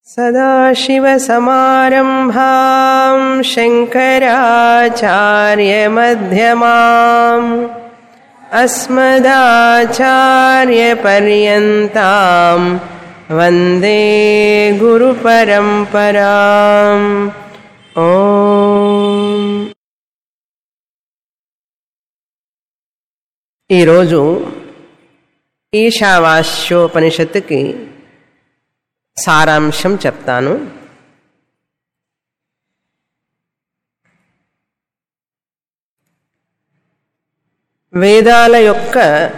सदाशिवसमारम्भां शङ्कराचार्यमध्यमाम् अस्मदाचार्यपर्यन्तां वन्दे गुरुपरम्पराम् ॐ ఈరోజు ఈశావాస్యోపనిషత్తుకి సారాంశం చెప్తాను వేదాల యొక్క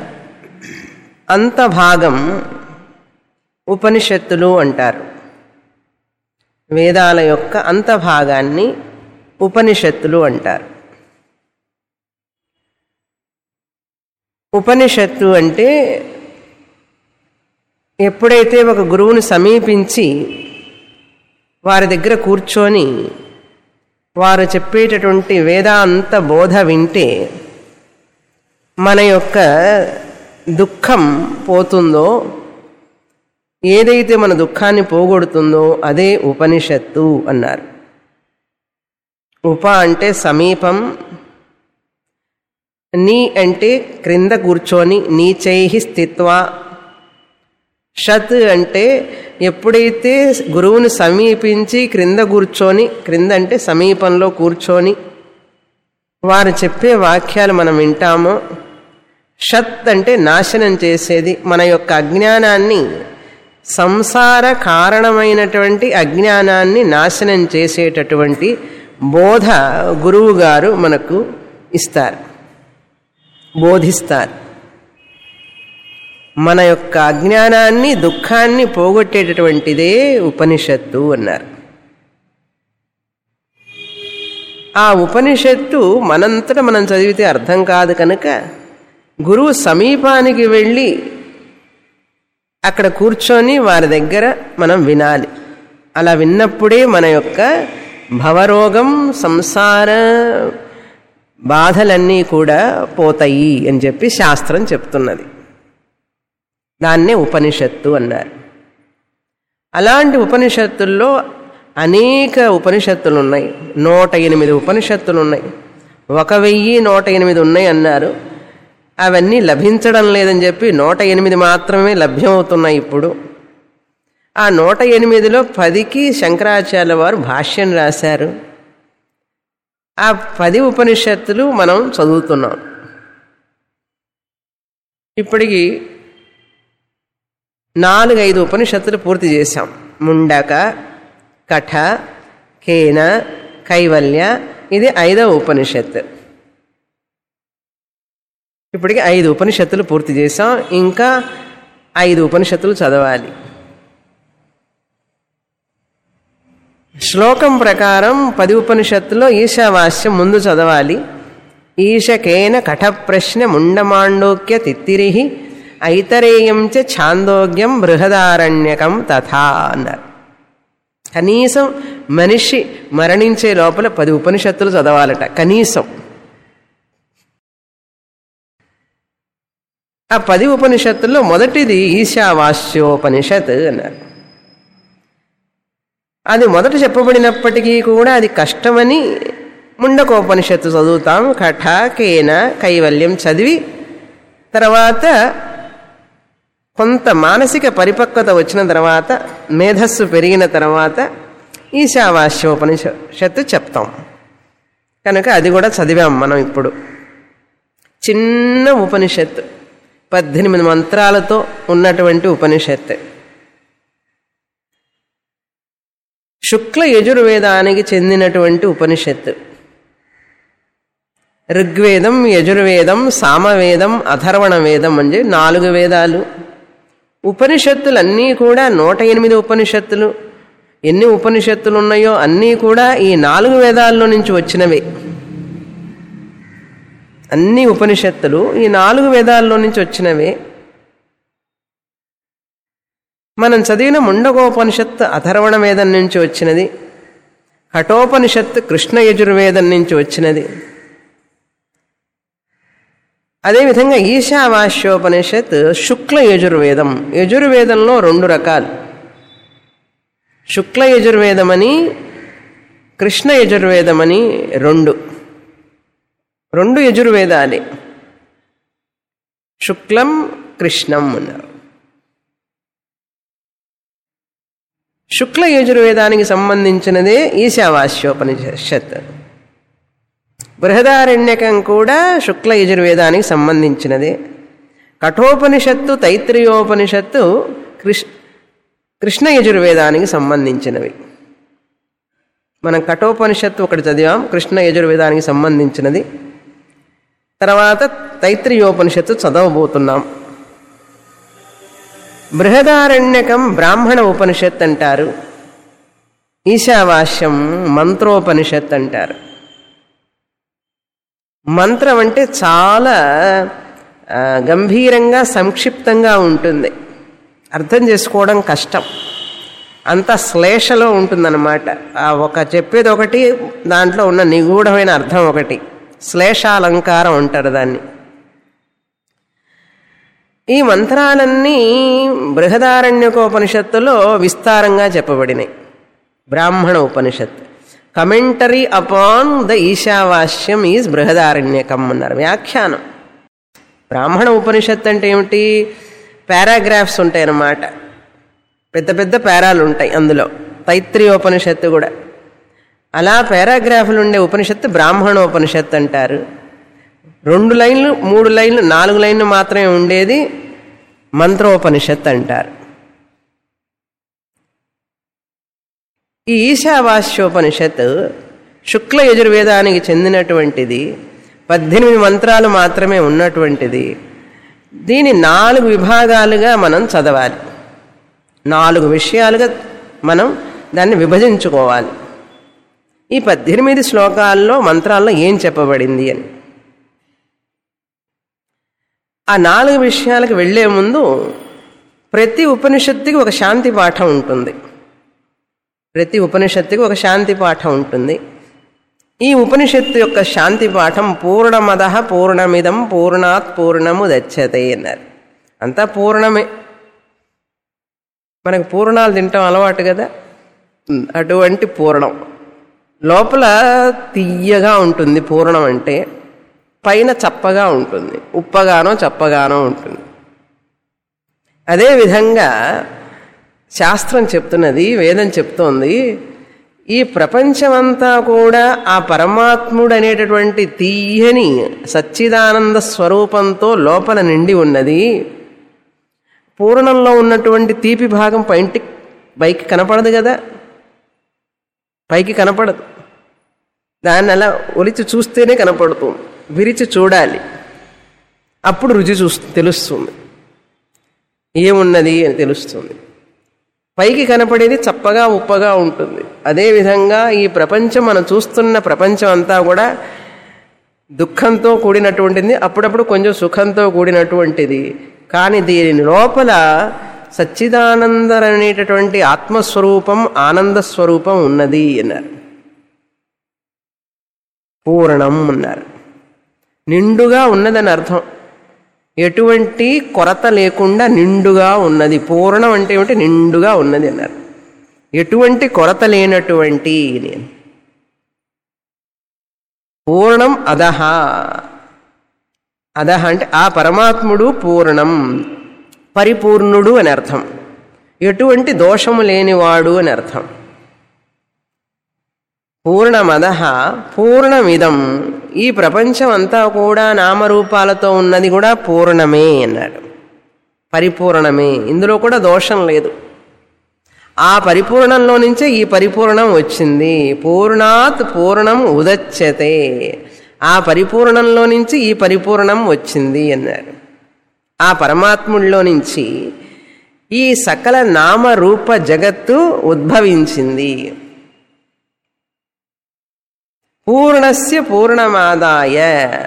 అంతభాగం ఉపనిషత్తులు అంటారు వేదాల యొక్క అంతభాగాన్ని ఉపనిషత్తులు అంటారు ఉపనిషత్తు అంటే ఎప్పుడైతే ఒక గురువుని సమీపించి వారి దగ్గర కూర్చొని వారు చెప్పేటటువంటి వేదాంత బోధ వింటే మన యొక్క దుఃఖం పోతుందో ఏదైతే మన దుఃఖాన్ని పోగొడుతుందో అదే ఉపనిషత్తు అన్నారు ఉప అంటే సమీపం నీ అంటే క్రింద కూర్చొని నీచై స్థిత్వా షత్ అంటే ఎప్పుడైతే గురువుని సమీపించి క్రింద కూర్చొని క్రింద అంటే సమీపంలో కూర్చొని వారు చెప్పే వాక్యాలు మనం వింటామో షత్ అంటే నాశనం చేసేది మన యొక్క అజ్ఞానాన్ని సంసార కారణమైనటువంటి అజ్ఞానాన్ని నాశనం చేసేటటువంటి బోధ గురువు గారు మనకు ఇస్తారు బోధిస్తారు మన యొక్క అజ్ఞానాన్ని దుఃఖాన్ని పోగొట్టేటటువంటిదే ఉపనిషత్తు అన్నారు ఆ ఉపనిషత్తు మనంతట మనం చదివితే అర్థం కాదు కనుక గురువు సమీపానికి వెళ్ళి అక్కడ కూర్చొని వారి దగ్గర మనం వినాలి అలా విన్నప్పుడే మన యొక్క భవరోగం సంసార బాధలన్నీ కూడా పోతాయి అని చెప్పి శాస్త్రం చెప్తున్నది దాన్నే ఉపనిషత్తు అన్నారు అలాంటి ఉపనిషత్తుల్లో అనేక ఉపనిషత్తులు ఉన్నాయి నూట ఎనిమిది ఉపనిషత్తులు ఉన్నాయి ఒక వెయ్యి నూట ఎనిమిది ఉన్నాయి అన్నారు అవన్నీ లభించడం లేదని చెప్పి నూట ఎనిమిది మాత్రమే లభ్యమవుతున్నాయి ఇప్పుడు ఆ నూట ఎనిమిదిలో పదికి శంకరాచార్య వారు భాష్యం రాశారు ఆ పది ఉపనిషత్తులు మనం చదువుతున్నాం ఇప్పటికి నాలుగైదు ఉపనిషత్తులు పూర్తి చేశాం ముండక కఠ కేన కైవల్య ఇది ఐదవ ఉపనిషత్తు ఇప్పటికి ఐదు ఉపనిషత్తులు పూర్తి చేసాం ఇంకా ఐదు ఉపనిషత్తులు చదవాలి శ్లోకం ప్రకారం పది ఉపనిషత్తులో ఈశావాస్యం ముందు చదవాలి ఈశకేన కఠప్రశ్న ముండమాండోక్య తిత్తిరిహి ఐతరేయం చ ఛాందోగ్యం బృహదారణ్యకం తథా అన్నారు కనీసం మనిషి మరణించే లోపల పది ఉపనిషత్తులు చదవాలట కనీసం ఆ పది ఉపనిషత్తుల్లో మొదటిది ఈశావాస్యోపనిషత్ అన్నారు అది మొదట చెప్పబడినప్పటికీ కూడా అది కష్టమని ముండకోపనిషత్తు చదువుతాం కఠ కేన కైవల్యం చదివి తర్వాత కొంత మానసిక పరిపక్వత వచ్చిన తర్వాత మేధస్సు పెరిగిన తర్వాత ఈశావాస్యోపనిషత్తు చెప్తాం కనుక అది కూడా చదివాం మనం ఇప్పుడు చిన్న ఉపనిషత్తు పద్దెనిమిది మంత్రాలతో ఉన్నటువంటి ఉపనిషత్తు శుక్ల యజుర్వేదానికి చెందినటువంటి ఉపనిషత్తు ఋగ్వేదం యజుర్వేదం సామవేదం అథర్వణ వేదం అంటే నాలుగు వేదాలు ఉపనిషత్తులన్నీ కూడా నూట ఎనిమిది ఉపనిషత్తులు ఎన్ని ఉపనిషత్తులు ఉన్నాయో అన్నీ కూడా ఈ నాలుగు వేదాల్లో నుంచి వచ్చినవే అన్ని ఉపనిషత్తులు ఈ నాలుగు వేదాల్లో నుంచి వచ్చినవే మనం చదివిన ముండకోపనిషత్తు అథర్వణ వేదం నుంచి వచ్చినది కఠోపనిషత్తు కృష్ణ యజుర్వేదం నుంచి వచ్చినది అదేవిధంగా ఈశావాస్యోపనిషత్ శుక్ల యజుర్వేదం యజుర్వేదంలో రెండు రకాలు శుక్ల యజుర్వేదమని కృష్ణ యజుర్వేదమని రెండు రెండు యజుర్వేదాలే శుక్లం కృష్ణం అన్నారు శుక్ల యజుర్వేదానికి సంబంధించినదే ఈశావాస్యోపనిషత్ బృహదారణ్యకం కూడా శుక్ల యజుర్వేదానికి సంబంధించినదే కఠోపనిషత్తు తైత్రీయోపనిషత్తు కృష్ కృష్ణ యజుర్వేదానికి సంబంధించినవి మనం కఠోపనిషత్తు ఒకటి చదివాం కృష్ణ యజుర్వేదానికి సంబంధించినది తర్వాత తైత్రీయోపనిషత్తు చదవబోతున్నాం బృహదారణ్యకం బ్రాహ్మణ ఉపనిషత్ అంటారు ఈశావాస్యం మంత్రోపనిషత్ అంటారు మంత్రం అంటే చాలా ఆ, గంభీరంగా సంక్షిప్తంగా ఉంటుంది అర్థం చేసుకోవడం కష్టం అంత శ్లేషలో ఉంటుందన్నమాట ఆ ఒక చెప్పేది ఒకటి దాంట్లో ఉన్న నిగూఢమైన అర్థం ఒకటి శ్లేషాలంకారం అంటారు దాన్ని ఈ మంత్రాలన్నీ బృహదారణ్యకోపనిషత్తులో విస్తారంగా చెప్పబడినాయి Brahmana Upanishad commentary upon the Ishavasyam is Brihadaranyakam అన్నారు వ్యాఖ్యానం బ్రాహ్మణ ఉపనిషత్ అంటే ఏమిటి పారాగ్రాఫ్స్ ఉంటాయి అన్నమాట పెద్ద పెద్ద పేరాలు ఉంటాయి అందులో తైత్రీయోపనిషత్తు కూడా అలా పారాగ్రాఫ్లు ఉండే ఉపనిషత్తు బ్రాహ్మణోపనిషత్తు అంటారు రెండు లైన్లు మూడు లైన్లు నాలుగు లైన్లు మాత్రమే ఉండేది మంత్రోపనిషత్ అంటారు ఈ ఈశావాస్యోపనిషత్ శుక్ల యజుర్వేదానికి చెందినటువంటిది పద్దెనిమిది మంత్రాలు మాత్రమే ఉన్నటువంటిది దీని నాలుగు విభాగాలుగా మనం చదవాలి నాలుగు విషయాలుగా మనం దాన్ని విభజించుకోవాలి ఈ పద్దెనిమిది శ్లోకాల్లో మంత్రాల్లో ఏం చెప్పబడింది అని ఆ నాలుగు విషయాలకు వెళ్లే ముందు ప్రతి ఉపనిషత్తుకి ఒక శాంతి పాఠం ఉంటుంది ప్రతి ఉపనిషత్తుకి ఒక శాంతి పాఠం ఉంటుంది ఈ ఉపనిషత్తు యొక్క శాంతి పాఠం పూర్ణమద పూర్ణమిదం పూర్ణాత్ పూర్ణము దచ్చతే అన్నారు అంతా పూర్ణమే మనకు పూర్ణాలు తింటాం అలవాటు కదా ఉమ్, అటువంటి పూర్ణం లోపల తీయగా ఉంటుంది పూర్ణం అంటే పైన చప్పగా ఉంటుంది ఉప్పగానో చప్పగానో ఉంటుంది అదేవిధంగా శాస్త్రం చెప్తున్నది వేదం చెప్తోంది ఈ ప్రపంచమంతా కూడా ఆ పరమాత్ముడు అనేటటువంటి తీయని సచ్చిదానంద స్వరూపంతో లోపల నిండి ఉన్నది పూర్ణంలో ఉన్నటువంటి తీపి భాగం పైంటి పైకి కనపడదు కదా పైకి కనపడదు దాన్ని అలా ఒలిచి చూస్తేనే కనపడుతుంది విరిచి చూడాలి అప్పుడు రుచి చూ తెలుస్తుంది ఏమున్నది అని తెలుస్తుంది పైకి కనపడేది చప్పగా ఉప్పగా ఉంటుంది అదేవిధంగా ఈ ప్రపంచం మనం చూస్తున్న ప్రపంచం అంతా కూడా దుఃఖంతో కూడినటువంటిది అప్పుడప్పుడు కొంచెం సుఖంతో కూడినటువంటిది కానీ దీని లోపల సచ్చిదానందర్ అనేటటువంటి ఆత్మస్వరూపం ఆనంద స్వరూపం ఉన్నది అన్నారు పూర్ణం అన్నారు నిండుగా ఉన్నదని అర్థం ఎటువంటి కొరత లేకుండా నిండుగా ఉన్నది పూర్ణం అంటే ఏమిటి నిండుగా ఉన్నది అన్నారు ఎటువంటి కొరత లేనటువంటి అని. పూర్ణం అదహ అదహ అంటే ఆ పరమాత్ముడు పూర్ణం పరిపూర్ణుడు అని అర్థం ఎటువంటి దోషము లేనివాడు అని అర్థం పూర్ణమదహ పూర్ణమిదం ఈ ప్రపంచం అంతా కూడా నామరూపాలతో ఉన్నది కూడా పూర్ణమే అన్నాడు పరిపూర్ణమే ఇందులో కూడా దోషం లేదు ఆ పరిపూర్ణంలో నుంచే ఈ పరిపూర్ణం వచ్చింది పూర్ణాత్ పూర్ణం ఉదచ్చతే ఆ పరిపూర్ణంలో నుంచి ఈ పరిపూర్ణం వచ్చింది అన్నాడు ఆ పరమాత్ముడిలో నుంచి ఈ సకల నామరూప జగత్తు ఉద్భవించింది పూర్ణస్య పూర్ణమాదాయ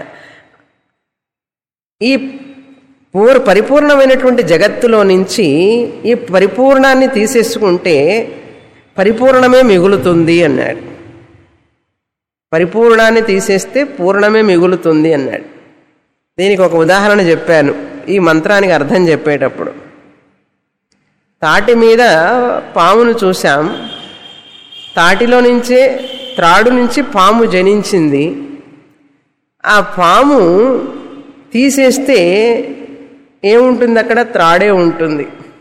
ఈ పూర్ పరిపూర్ణమైనటువంటి జగత్తులో నుంచి ఈ పరిపూర్ణాన్ని తీసేసుకుంటే పరిపూర్ణమే మిగులుతుంది అన్నాడు పరిపూర్ణాన్ని తీసేస్తే పూర్ణమే మిగులుతుంది అన్నాడు దీనికి ఒక ఉదాహరణ చెప్పాను ఈ మంత్రానికి అర్థం చెప్పేటప్పుడు తాటి మీద పామును చూశాం తాటిలో నుంచే త్రాడు నుంచి పాము జనించింది ఆ పాము తీసేస్తే ఏముంటుంది అక్కడ త్రాడే ఉంటుంది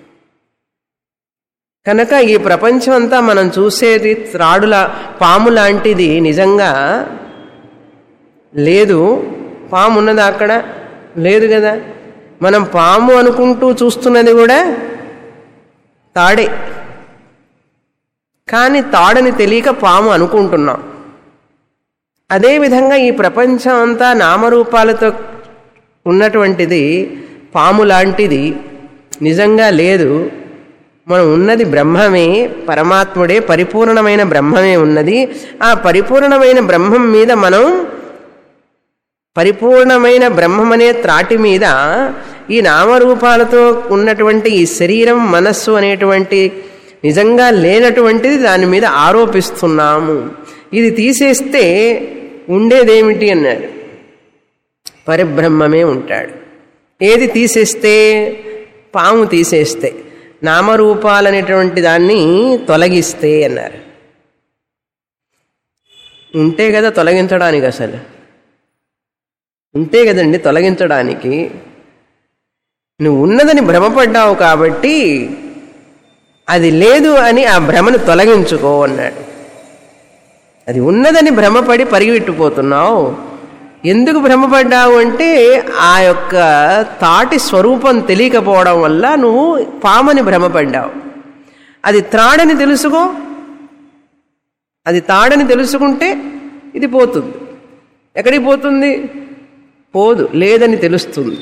కనుక ఈ ప్రపంచం అంతా మనం చూసేది త్రాడుల పాము లాంటిది నిజంగా లేదు పాము ఉన్నదా అక్కడ లేదు కదా మనం పాము అనుకుంటూ చూస్తున్నది కూడా తాడే కానీ తాడని తెలియక పాము అనుకుంటున్నాం అదేవిధంగా ఈ ప్రపంచం అంతా నామరూపాలతో ఉన్నటువంటిది పాము లాంటిది నిజంగా లేదు మనం ఉన్నది బ్రహ్మమే పరమాత్ముడే పరిపూర్ణమైన బ్రహ్మమే ఉన్నది ఆ పరిపూర్ణమైన బ్రహ్మం మీద మనం పరిపూర్ణమైన బ్రహ్మమనే త్రాటి మీద ఈ నామరూపాలతో ఉన్నటువంటి ఈ శరీరం మనస్సు అనేటువంటి నిజంగా లేనటువంటిది దాని మీద ఆరోపిస్తున్నాము ఇది తీసేస్తే ఉండేదేమిటి అన్నాడు పరిబ్రహ్మమే ఉంటాడు ఏది తీసేస్తే పాము తీసేస్తే నామరూపాలనేటువంటి దాన్ని తొలగిస్తే అన్నారు ఉంటే కదా తొలగించడానికి అసలు ఉంటే కదండి తొలగించడానికి నువ్వు ఉన్నదని భ్రమపడ్డావు కాబట్టి అది లేదు అని ఆ భ్రమను తొలగించుకో అన్నాడు అది ఉన్నదని భ్రమపడి పరిగెట్టుపోతున్నావు ఎందుకు భ్రమపడ్డావు అంటే ఆ యొక్క తాటి స్వరూపం తెలియకపోవడం వల్ల నువ్వు పామని భ్రమపడ్డావు అది త్రాడని తెలుసుకో అది తాడని తెలుసుకుంటే ఇది పోతుంది ఎక్కడికి పోతుంది పోదు లేదని తెలుస్తుంది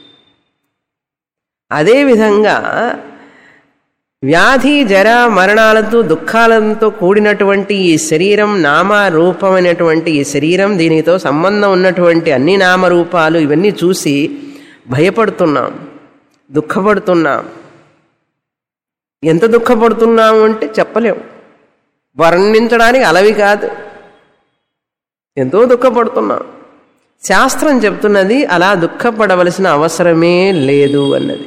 అదేవిధంగా వ్యాధి జర మరణాలతో దుఃఖాలతో కూడినటువంటి ఈ శరీరం నామరూపమైనటువంటి ఈ శరీరం దీనితో సంబంధం ఉన్నటువంటి అన్ని నామరూపాలు ఇవన్నీ చూసి భయపడుతున్నాం దుఃఖపడుతున్నాం ఎంత దుఃఖపడుతున్నాము అంటే చెప్పలేం వర్ణించడానికి అలవి కాదు ఎంతో దుఃఖపడుతున్నాం శాస్త్రం చెప్తున్నది అలా దుఃఖపడవలసిన అవసరమే లేదు అన్నది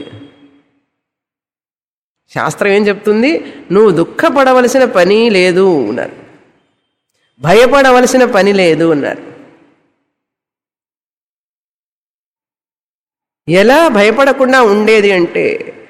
శాస్త్రం ఏం చెప్తుంది నువ్వు దుఃఖపడవలసిన పని లేదు అన్నారు భయపడవలసిన పని లేదు అన్నారు ఎలా భయపడకుండా ఉండేది అంటే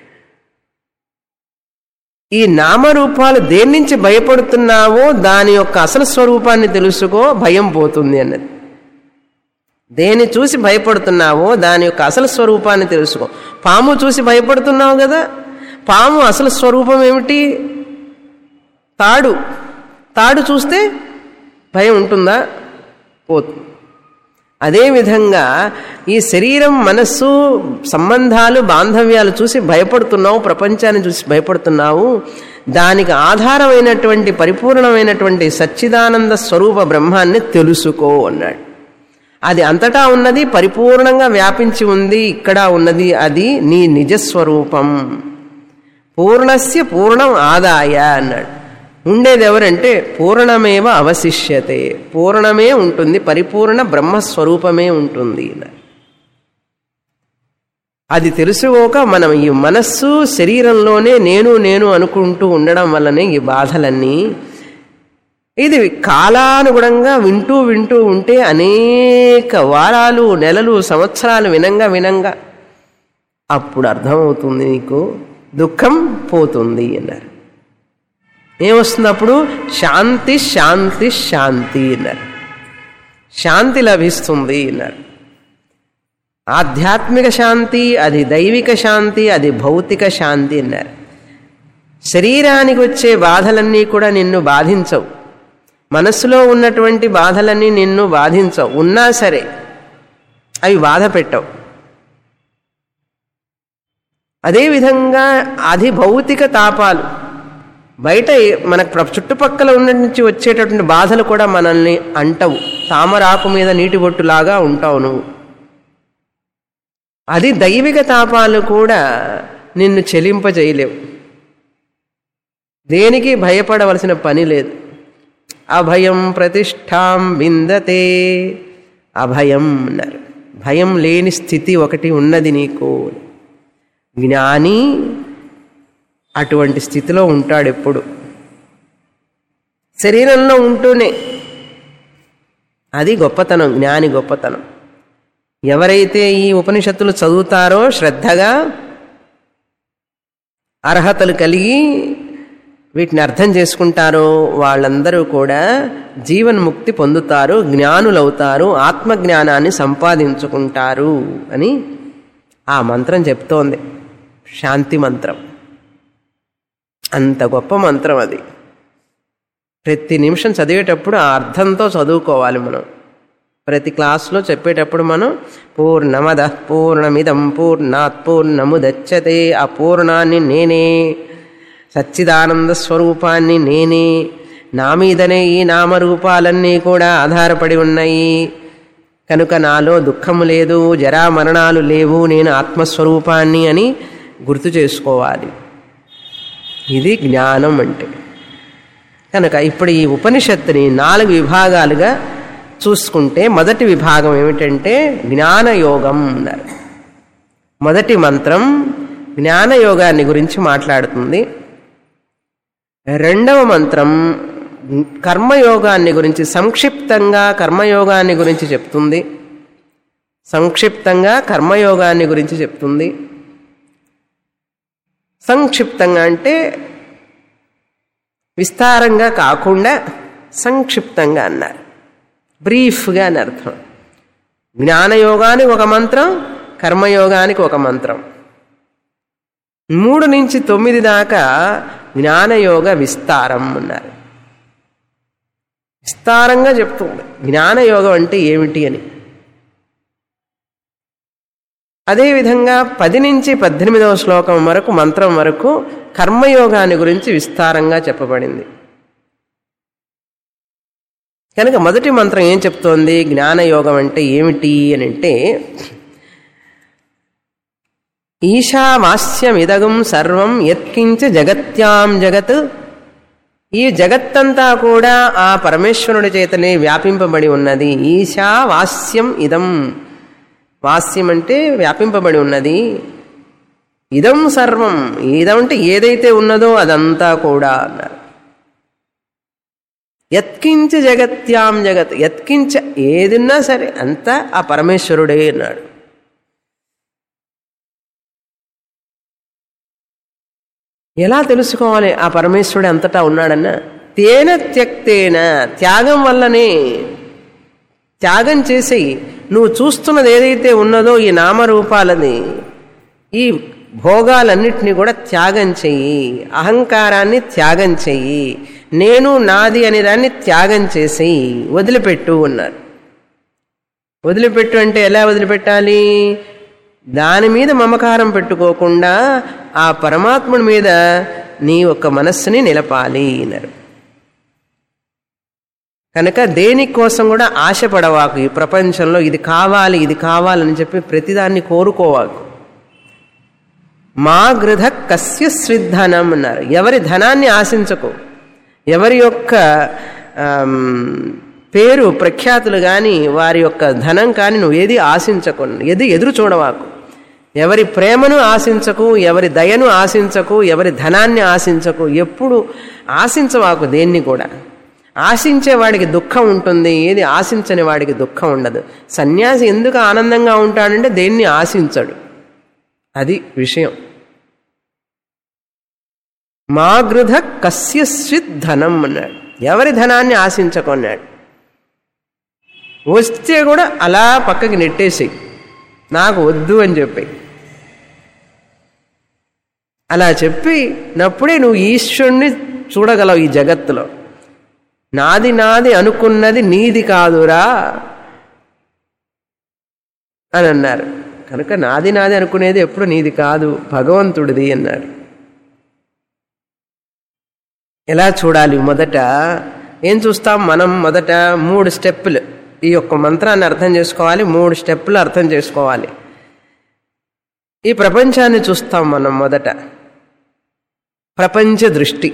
ఈ నామరూపాలు దేని నుంచి భయపడుతున్నావో దాని యొక్క అసలు స్వరూపాన్ని తెలుసుకో భయం పోతుంది అన్నది దేని చూసి భయపడుతున్నావో దాని యొక్క అసలు స్వరూపాన్ని తెలుసుకో పాము చూసి భయపడుతున్నావు కదా పాము అసలు స్వరూపం ఏమిటి తాడు తాడు చూస్తే భయం ఉంటుందా పోతుంది అదేవిధంగా ఈ శరీరం మనస్సు సంబంధాలు బాంధవ్యాలు చూసి భయపడుతున్నావు ప్రపంచాన్ని చూసి భయపడుతున్నావు దానికి ఆధారమైనటువంటి పరిపూర్ణమైనటువంటి సచ్చిదానంద స్వరూప బ్రహ్మాన్ని తెలుసుకో అన్నాడు అది అంతటా ఉన్నది పరిపూర్ణంగా వ్యాపించి ఉంది ఇక్కడ ఉన్నది అది నీ నిజస్వరూపం పూర్ణస్య పూర్ణం ఆదాయ అన్నాడు ఉండేది ఎవరంటే పూర్ణమేవ అవశిష్యతే పూర్ణమే ఉంటుంది పరిపూర్ణ బ్రహ్మస్వరూపమే ఉంటుంది అది తెలుసుకోక మనం ఈ మనస్సు శరీరంలోనే నేను నేను అనుకుంటూ ఉండడం వల్లనే ఈ బాధలన్నీ ఇది కాలానుగుణంగా వింటూ వింటూ ఉంటే అనేక వారాలు నెలలు సంవత్సరాలు వినంగా వినంగా అప్పుడు అర్థమవుతుంది నీకు దుఃఖం పోతుంది అన్నారు ఏమొస్తుంది అప్పుడు శాంతి శాంతి శాంతి అన్నారు శాంతి లభిస్తుంది అన్నారు ఆధ్యాత్మిక శాంతి అది దైవిక శాంతి అది భౌతిక శాంతి అన్నారు శరీరానికి వచ్చే బాధలన్నీ కూడా నిన్ను బాధించవు మనస్సులో ఉన్నటువంటి బాధలన్నీ నిన్ను బాధించవు ఉన్నా సరే అవి బాధ పెట్టవు అదేవిధంగా అది భౌతిక తాపాలు బయట మన చుట్టుపక్కల ఉన్న నుంచి వచ్చేటటువంటి బాధలు కూడా మనల్ని అంటవు తామరాకు మీద నీటి బొట్టులాగా ఉంటావు నువ్వు అది దైవిక తాపాలు కూడా నిన్ను చెలింపజేయలేవు దేనికి భయపడవలసిన పని లేదు అభయం ప్రతిష్టాం విందతే అభయం అన్నారు భయం లేని స్థితి ఒకటి ఉన్నది నీకు జ్ఞాని అటువంటి స్థితిలో ఉంటాడు ఎప్పుడు శరీరంలో ఉంటూనే అది గొప్పతనం జ్ఞాని గొప్పతనం ఎవరైతే ఈ ఉపనిషత్తులు చదువుతారో శ్రద్ధగా అర్హతలు కలిగి వీటిని అర్థం చేసుకుంటారో వాళ్ళందరూ కూడా జీవన్ముక్తి పొందుతారు జ్ఞానులవుతారు ఆత్మజ్ఞానాన్ని సంపాదించుకుంటారు అని ఆ మంత్రం చెప్తోంది శాంతి మంత్రం అంత గొప్ప మంత్రం అది ప్రతి నిమిషం చదివేటప్పుడు ఆ అర్థంతో చదువుకోవాలి మనం ప్రతి క్లాస్లో చెప్పేటప్పుడు మనం పూర్ణమద పూర్ణమిదం పూర్ణాత్ పూర్ణముదచ్చతే ఆ పూర్ణాన్ని నేనే సచ్చిదానంద స్వరూపాన్ని నేనే నా మీదనే ఈ నామరూపాలన్నీ కూడా ఆధారపడి ఉన్నాయి కనుక నాలో దుఃఖము లేదు జరా మరణాలు లేవు నేను ఆత్మస్వరూపాన్ని అని గుర్తు చేసుకోవాలి ఇది జ్ఞానం అంటే కనుక ఇప్పుడు ఈ ఉపనిషత్తుని నాలుగు విభాగాలుగా చూసుకుంటే మొదటి విభాగం ఏమిటంటే జ్ఞానయోగం అన్నారు మొదటి మంత్రం జ్ఞానయోగాన్ని గురించి మాట్లాడుతుంది రెండవ మంత్రం కర్మయోగాన్ని గురించి సంక్షిప్తంగా కర్మయోగాన్ని గురించి చెప్తుంది సంక్షిప్తంగా కర్మయోగాన్ని గురించి చెప్తుంది సంక్షిప్తంగా అంటే విస్తారంగా కాకుండా సంక్షిప్తంగా అన్నారు బ్రీఫ్గా అని అర్థం జ్ఞానయోగానికి ఒక మంత్రం కర్మయోగానికి ఒక మంత్రం మూడు నుంచి తొమ్మిది దాకా జ్ఞానయోగ విస్తారం అన్నారు విస్తారంగా చెప్తుంది జ్ఞానయోగం అంటే ఏమిటి అని అదేవిధంగా పది నుంచి పద్దెనిమిదవ శ్లోకం వరకు మంత్రం వరకు కర్మయోగాన్ని గురించి విస్తారంగా చెప్పబడింది కనుక మొదటి మంత్రం ఏం చెప్తోంది జ్ఞానయోగం అంటే ఏమిటి అని అంటే ఈశావాస్యమిదగం సర్వం యత్కించ జగత్యాం జగత్ ఈ జగత్తంతా కూడా ఆ పరమేశ్వరుడి చేతనే వ్యాపింపబడి ఉన్నది ఈశా వాస్యం ఇదం వాస్యం అంటే వ్యాపింపబడి ఉన్నది ఇదం సర్వం ఇదం అంటే ఏదైతే ఉన్నదో అదంతా కూడా అన్నారు యత్కించ జగత్యాం జగత్ యత్కించ ఏదిన్నా సరే అంతా ఆ పరమేశ్వరుడే అన్నాడు ఎలా తెలుసుకోవాలి ఆ పరమేశ్వరుడు అంతటా ఉన్నాడన్న తేన త్యక్తేన త్యాగం వల్లనే త్యాగం చేసేయి నువ్వు చూస్తున్నది ఏదైతే ఉన్నదో ఈ నామరూపాలని ఈ భోగాలన్నిటినీ కూడా త్యాగం చెయ్యి అహంకారాన్ని త్యాగం చెయ్యి నేను నాది అనే దాన్ని త్యాగం చేసేయి వదిలిపెట్టు అన్నారు వదిలిపెట్టు అంటే ఎలా వదిలిపెట్టాలి దాని మీద మమకారం పెట్టుకోకుండా ఆ పరమాత్ముడి మీద నీ యొక్క మనస్సుని నిలపాలి అన్నారు కనుక దేనికోసం కూడా ఆశపడవాకు ఈ ప్రపంచంలో ఇది కావాలి ఇది కావాలని చెప్పి ప్రతిదాన్ని కోరుకోవాకు మా గృధ కస్య శ్రిద్ధనం అన్నారు ఎవరి ధనాన్ని ఆశించకు ఎవరి యొక్క పేరు ప్రఖ్యాతులు కానీ వారి యొక్క ధనం కానీ నువ్వు ఏది ఆశించకు ఏది ఎదురు చూడవాకు ఎవరి ప్రేమను ఆశించకు ఎవరి దయను ఆశించకు ఎవరి ధనాన్ని ఆశించకు ఎప్పుడు ఆశించవాకు దేన్ని కూడా ఆశించే వాడికి దుఃఖం ఉంటుంది ఏది ఆశించని వాడికి దుఃఖం ఉండదు సన్యాసి ఎందుకు ఆనందంగా ఉంటాడంటే దేన్ని ఆశించడు అది విషయం మా గృధ కస్య స్విత్ ధనం అన్నాడు ఎవరి ధనాన్ని ఆశించకొన్నాడు వస్తే కూడా అలా పక్కకి నెట్టేసి నాకు వద్దు అని చెప్పి అలా చెప్పి నప్పుడే నువ్వు ఈశ్వరుణ్ణి చూడగలవు ఈ జగత్తులో నాది నాది అనుకున్నది నీది కాదురా అని అన్నారు కనుక నాది నాది అనుకునేది ఎప్పుడు నీది కాదు భగవంతుడిది అన్నారు ఎలా చూడాలి మొదట ఏం చూస్తాం మనం మొదట మూడు స్టెప్పులు ఈ యొక్క మంత్రాన్ని అర్థం చేసుకోవాలి మూడు స్టెప్పులు అర్థం చేసుకోవాలి ఈ ప్రపంచాన్ని చూస్తాం మనం మొదట ప్రపంచ దృష్టి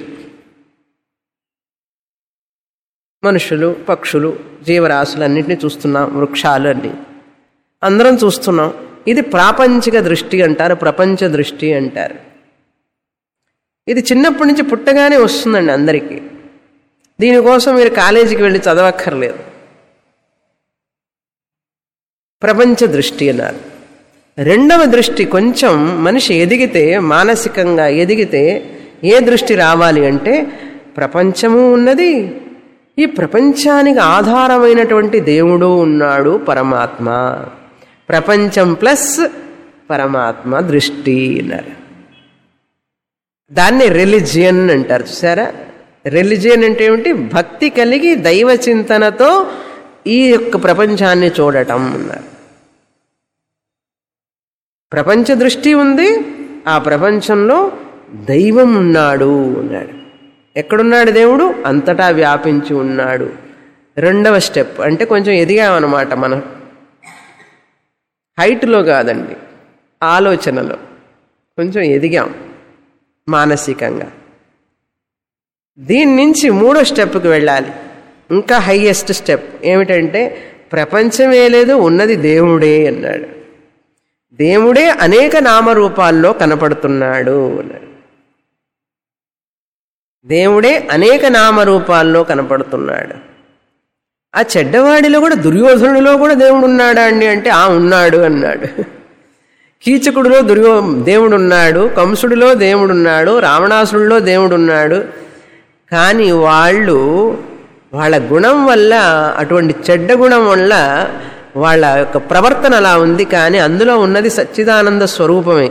మనుషులు పక్షులు జీవరాశులు అన్నింటినీ చూస్తున్నాం వృక్షాలు అన్ని అందరం చూస్తున్నాం ఇది ప్రాపంచిక దృష్టి అంటారు ప్రపంచ దృష్టి అంటారు ఇది చిన్నప్పటి నుంచి పుట్టగానే వస్తుందండి అందరికీ దీనికోసం మీరు కాలేజీకి వెళ్ళి చదవక్కర్లేదు ప్రపంచ దృష్టి అన్నారు రెండవ దృష్టి కొంచెం మనిషి ఎదిగితే మానసికంగా ఎదిగితే ఏ దృష్టి రావాలి అంటే ప్రపంచము ఉన్నది ఈ ప్రపంచానికి ఆధారమైనటువంటి దేవుడు ఉన్నాడు పరమాత్మ ప్రపంచం ప్లస్ పరమాత్మ దృష్టి అన్నారు దాన్ని రిలిజియన్ అంటారు చూసారా రిలిజియన్ అంటే ఏమిటి భక్తి కలిగి దైవ చింతనతో ఈ యొక్క ప్రపంచాన్ని చూడటం అన్నారు ప్రపంచ దృష్టి ఉంది ఆ ప్రపంచంలో దైవం ఉన్నాడు అన్నాడు ఎక్కడున్నాడు దేవుడు అంతటా వ్యాపించి ఉన్నాడు రెండవ స్టెప్ అంటే కొంచెం ఎదిగామన్నమాట మనం హైట్లో కాదండి ఆలోచనలో కొంచెం ఎదిగాం మానసికంగా దీని నుంచి మూడో స్టెప్కి వెళ్ళాలి ఇంకా హైయెస్ట్ స్టెప్ ఏమిటంటే ప్రపంచమే లేదు ఉన్నది దేవుడే అన్నాడు దేవుడే అనేక నామరూపాల్లో కనపడుతున్నాడు అన్నాడు దేవుడే అనేక నామరూపాల్లో కనపడుతున్నాడు ఆ చెడ్డవాడిలో కూడా దుర్యోధనుడిలో కూడా దేవుడు ఉన్నాడా అండి అంటే ఆ ఉన్నాడు అన్నాడు కీచకుడిలో దుర్యో దేవుడు ఉన్నాడు కంసుడిలో దేవుడు ఉన్నాడు రావణాసుడిలో దేవుడు ఉన్నాడు కానీ వాళ్ళు వాళ్ళ గుణం వల్ల అటువంటి చెడ్డ గుణం వల్ల వాళ్ళ యొక్క ప్రవర్తన అలా ఉంది కానీ అందులో ఉన్నది సచ్చిదానంద స్వరూపమే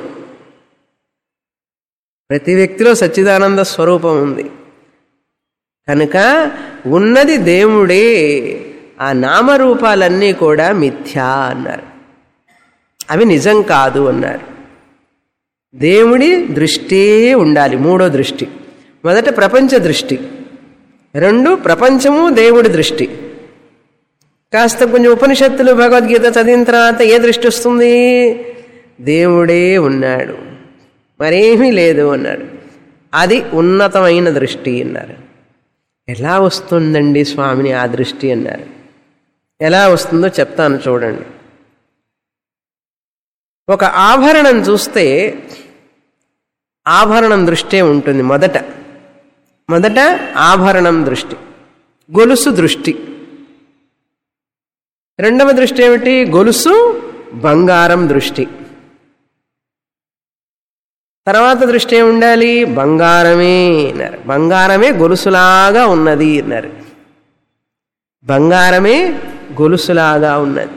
ప్రతి వ్యక్తిలో సచ్చిదానంద స్వరూపం ఉంది కనుక ఉన్నది దేవుడే ఆ నామరూపాలన్నీ కూడా మిథ్యా అన్నారు అవి నిజం కాదు అన్నారు దేవుడి దృష్టే ఉండాలి మూడో దృష్టి మొదట ప్రపంచ దృష్టి రెండు ప్రపంచము దేవుడి దృష్టి కాస్త కొంచెం ఉపనిషత్తులు భగవద్గీత చదివిన తర్వాత ఏ దృష్టి వస్తుంది దేవుడే ఉన్నాడు మరేమీ లేదు అన్నాడు అది ఉన్నతమైన దృష్టి అన్నారు ఎలా వస్తుందండి స్వామిని ఆ దృష్టి అన్నారు ఎలా వస్తుందో చెప్తాను చూడండి ఒక ఆభరణం చూస్తే ఆభరణం దృష్టే ఉంటుంది మొదట మొదట ఆభరణం దృష్టి గొలుసు దృష్టి రెండవ దృష్టి ఏమిటి గొలుసు బంగారం దృష్టి తర్వాత దృష్టి ఏమి ఉండాలి బంగారమే అన్నారు బంగారమే గొలుసులాగా ఉన్నది అన్నారు బంగారమే గొలుసులాగా ఉన్నది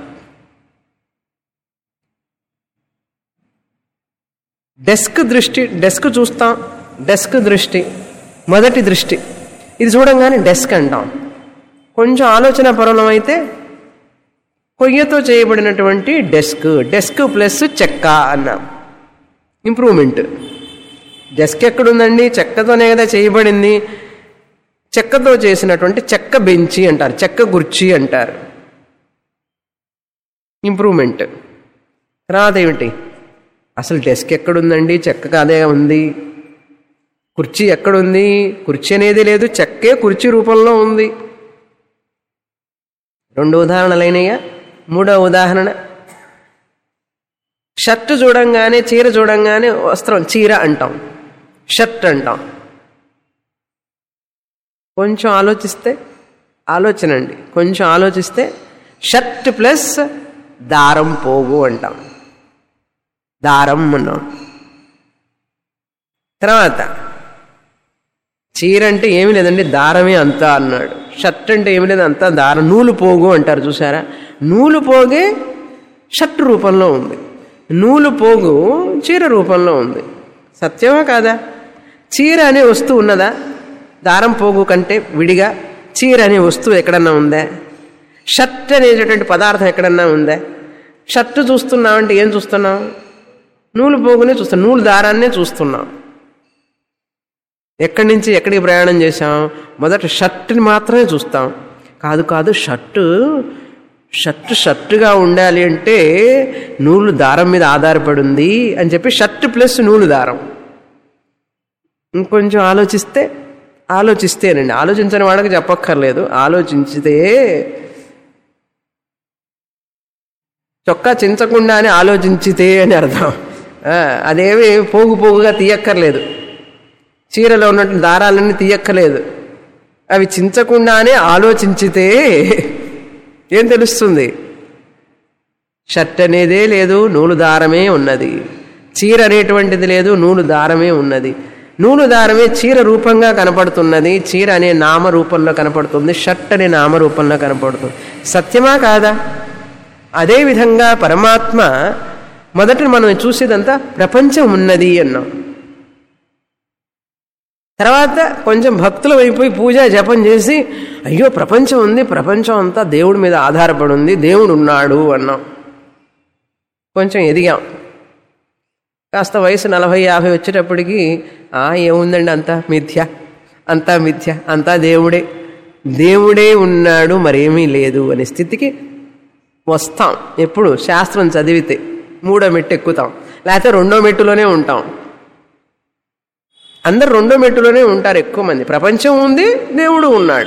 డెస్క్ దృష్టి డెస్క్ చూస్తాం డెస్క్ దృష్టి మొదటి దృష్టి ఇది చూడంగానే డెస్క్ అంటాం కొంచెం ఆలోచన పరులం అయితే కొయ్యతో చేయబడినటువంటి డెస్క్ డెస్క్ ప్లస్ చెక్క అన్నాం ఇంప్రూవ్మెంట్ డెస్క్ ఎక్కడుందండి చెక్కతోనే కదా చేయబడింది చెక్కతో చేసినటువంటి చెక్క బెంచి అంటారు చెక్క కుర్చీ అంటారు ఇంప్రూవ్మెంట్ తర్వాత ఏమిటి అసలు డెస్క్ ఎక్కడుందండి చెక్క కాదే ఉంది కుర్చీ ఎక్కడుంది కుర్చీ అనేది లేదు చెక్కే కుర్చీ రూపంలో ఉంది రెండు ఉదాహరణలైనయ్యా మూడో ఉదాహరణ షర్ట్ చూడంగానే చీర చూడంగానే వస్త్రం చీర అంటాం షర్ట్ అంటాం కొంచెం ఆలోచిస్తే ఆలోచన అండి కొంచెం ఆలోచిస్తే షర్ట్ ప్లస్ దారం పోగు అంటాం దారం అన్నాం తర్వాత చీర అంటే ఏమి లేదండి దారమే అంతా అన్నాడు షర్ట్ అంటే ఏమి లేదు అంతా దారం నూలు పోగు అంటారు చూసారా నూలు పోగే షర్ట్ రూపంలో ఉంది నూలు పోగు చీర రూపంలో ఉంది సత్యమా కాదా చీర అనే వస్తువు ఉన్నదా దారం పోగు కంటే విడిగా చీర అనే వస్తువు ఎక్కడన్నా ఉందా షర్ట్ అనేటటువంటి పదార్థం ఎక్కడన్నా ఉందా షర్ట్ చూస్తున్నామంటే ఏం చూస్తున్నాం నూలు పోగునే చూస్తాం నూలు దారాన్నే చూస్తున్నాం ఎక్కడి నుంచి ఎక్కడికి ప్రయాణం చేశాం మొదట షర్ట్ని మాత్రమే చూస్తాం కాదు కాదు షర్టు షర్ట్ షర్టుగా ఉండాలి అంటే నూలు దారం మీద ఆధారపడి ఉంది అని చెప్పి షర్ట్ ప్లస్ నూలు దారం ఇంకొంచెం ఆలోచిస్తే ఆలోచిస్తేనండి ఆలోచించని వాడికి చెప్పక్కర్లేదు ఆలోచించితే చొక్కా చించకుండానే ఆలోచించితే అని అర్థం అదేమి పోగు పోగుగా తీయక్కర్లేదు చీరలో ఉన్నట్టు దారాలన్నీ తీయక్కలేదు అవి చించకుండానే ఆలోచించితే ఏం తెలుస్తుంది షర్ట్ అనేదే లేదు నూలు దారమే ఉన్నది చీర అనేటువంటిది లేదు నూలు దారమే ఉన్నది నూలు దారమే చీర రూపంగా కనపడుతున్నది చీర అనే నామ రూపంలో కనపడుతుంది షర్ట్ అనే నామ రూపంలో కనపడుతుంది సత్యమా కాదా అదేవిధంగా పరమాత్మ మొదట మనం చూసేదంతా ప్రపంచం ఉన్నది అన్నాం తర్వాత కొంచెం భక్తులు అయిపోయి పూజ జపం చేసి అయ్యో ప్రపంచం ఉంది ప్రపంచం అంతా దేవుడి మీద ఆధారపడి ఉంది దేవుడు ఉన్నాడు అన్నాం కొంచెం ఎదిగాం కాస్త వయసు నలభై యాభై వచ్చేటప్పటికి ఆ ఏముందండి అంతా మిథ్య అంతా మిథ్య అంతా దేవుడే దేవుడే ఉన్నాడు మరేమీ లేదు అనే స్థితికి వస్తాం ఎప్పుడు శాస్త్రం చదివితే మూడో మెట్టు ఎక్కుతాం లేకపోతే రెండో మెట్టులోనే ఉంటాం అందరు రెండో మెట్టులోనే ఉంటారు ఎక్కువ మంది ప్రపంచం ఉంది దేవుడు ఉన్నాడు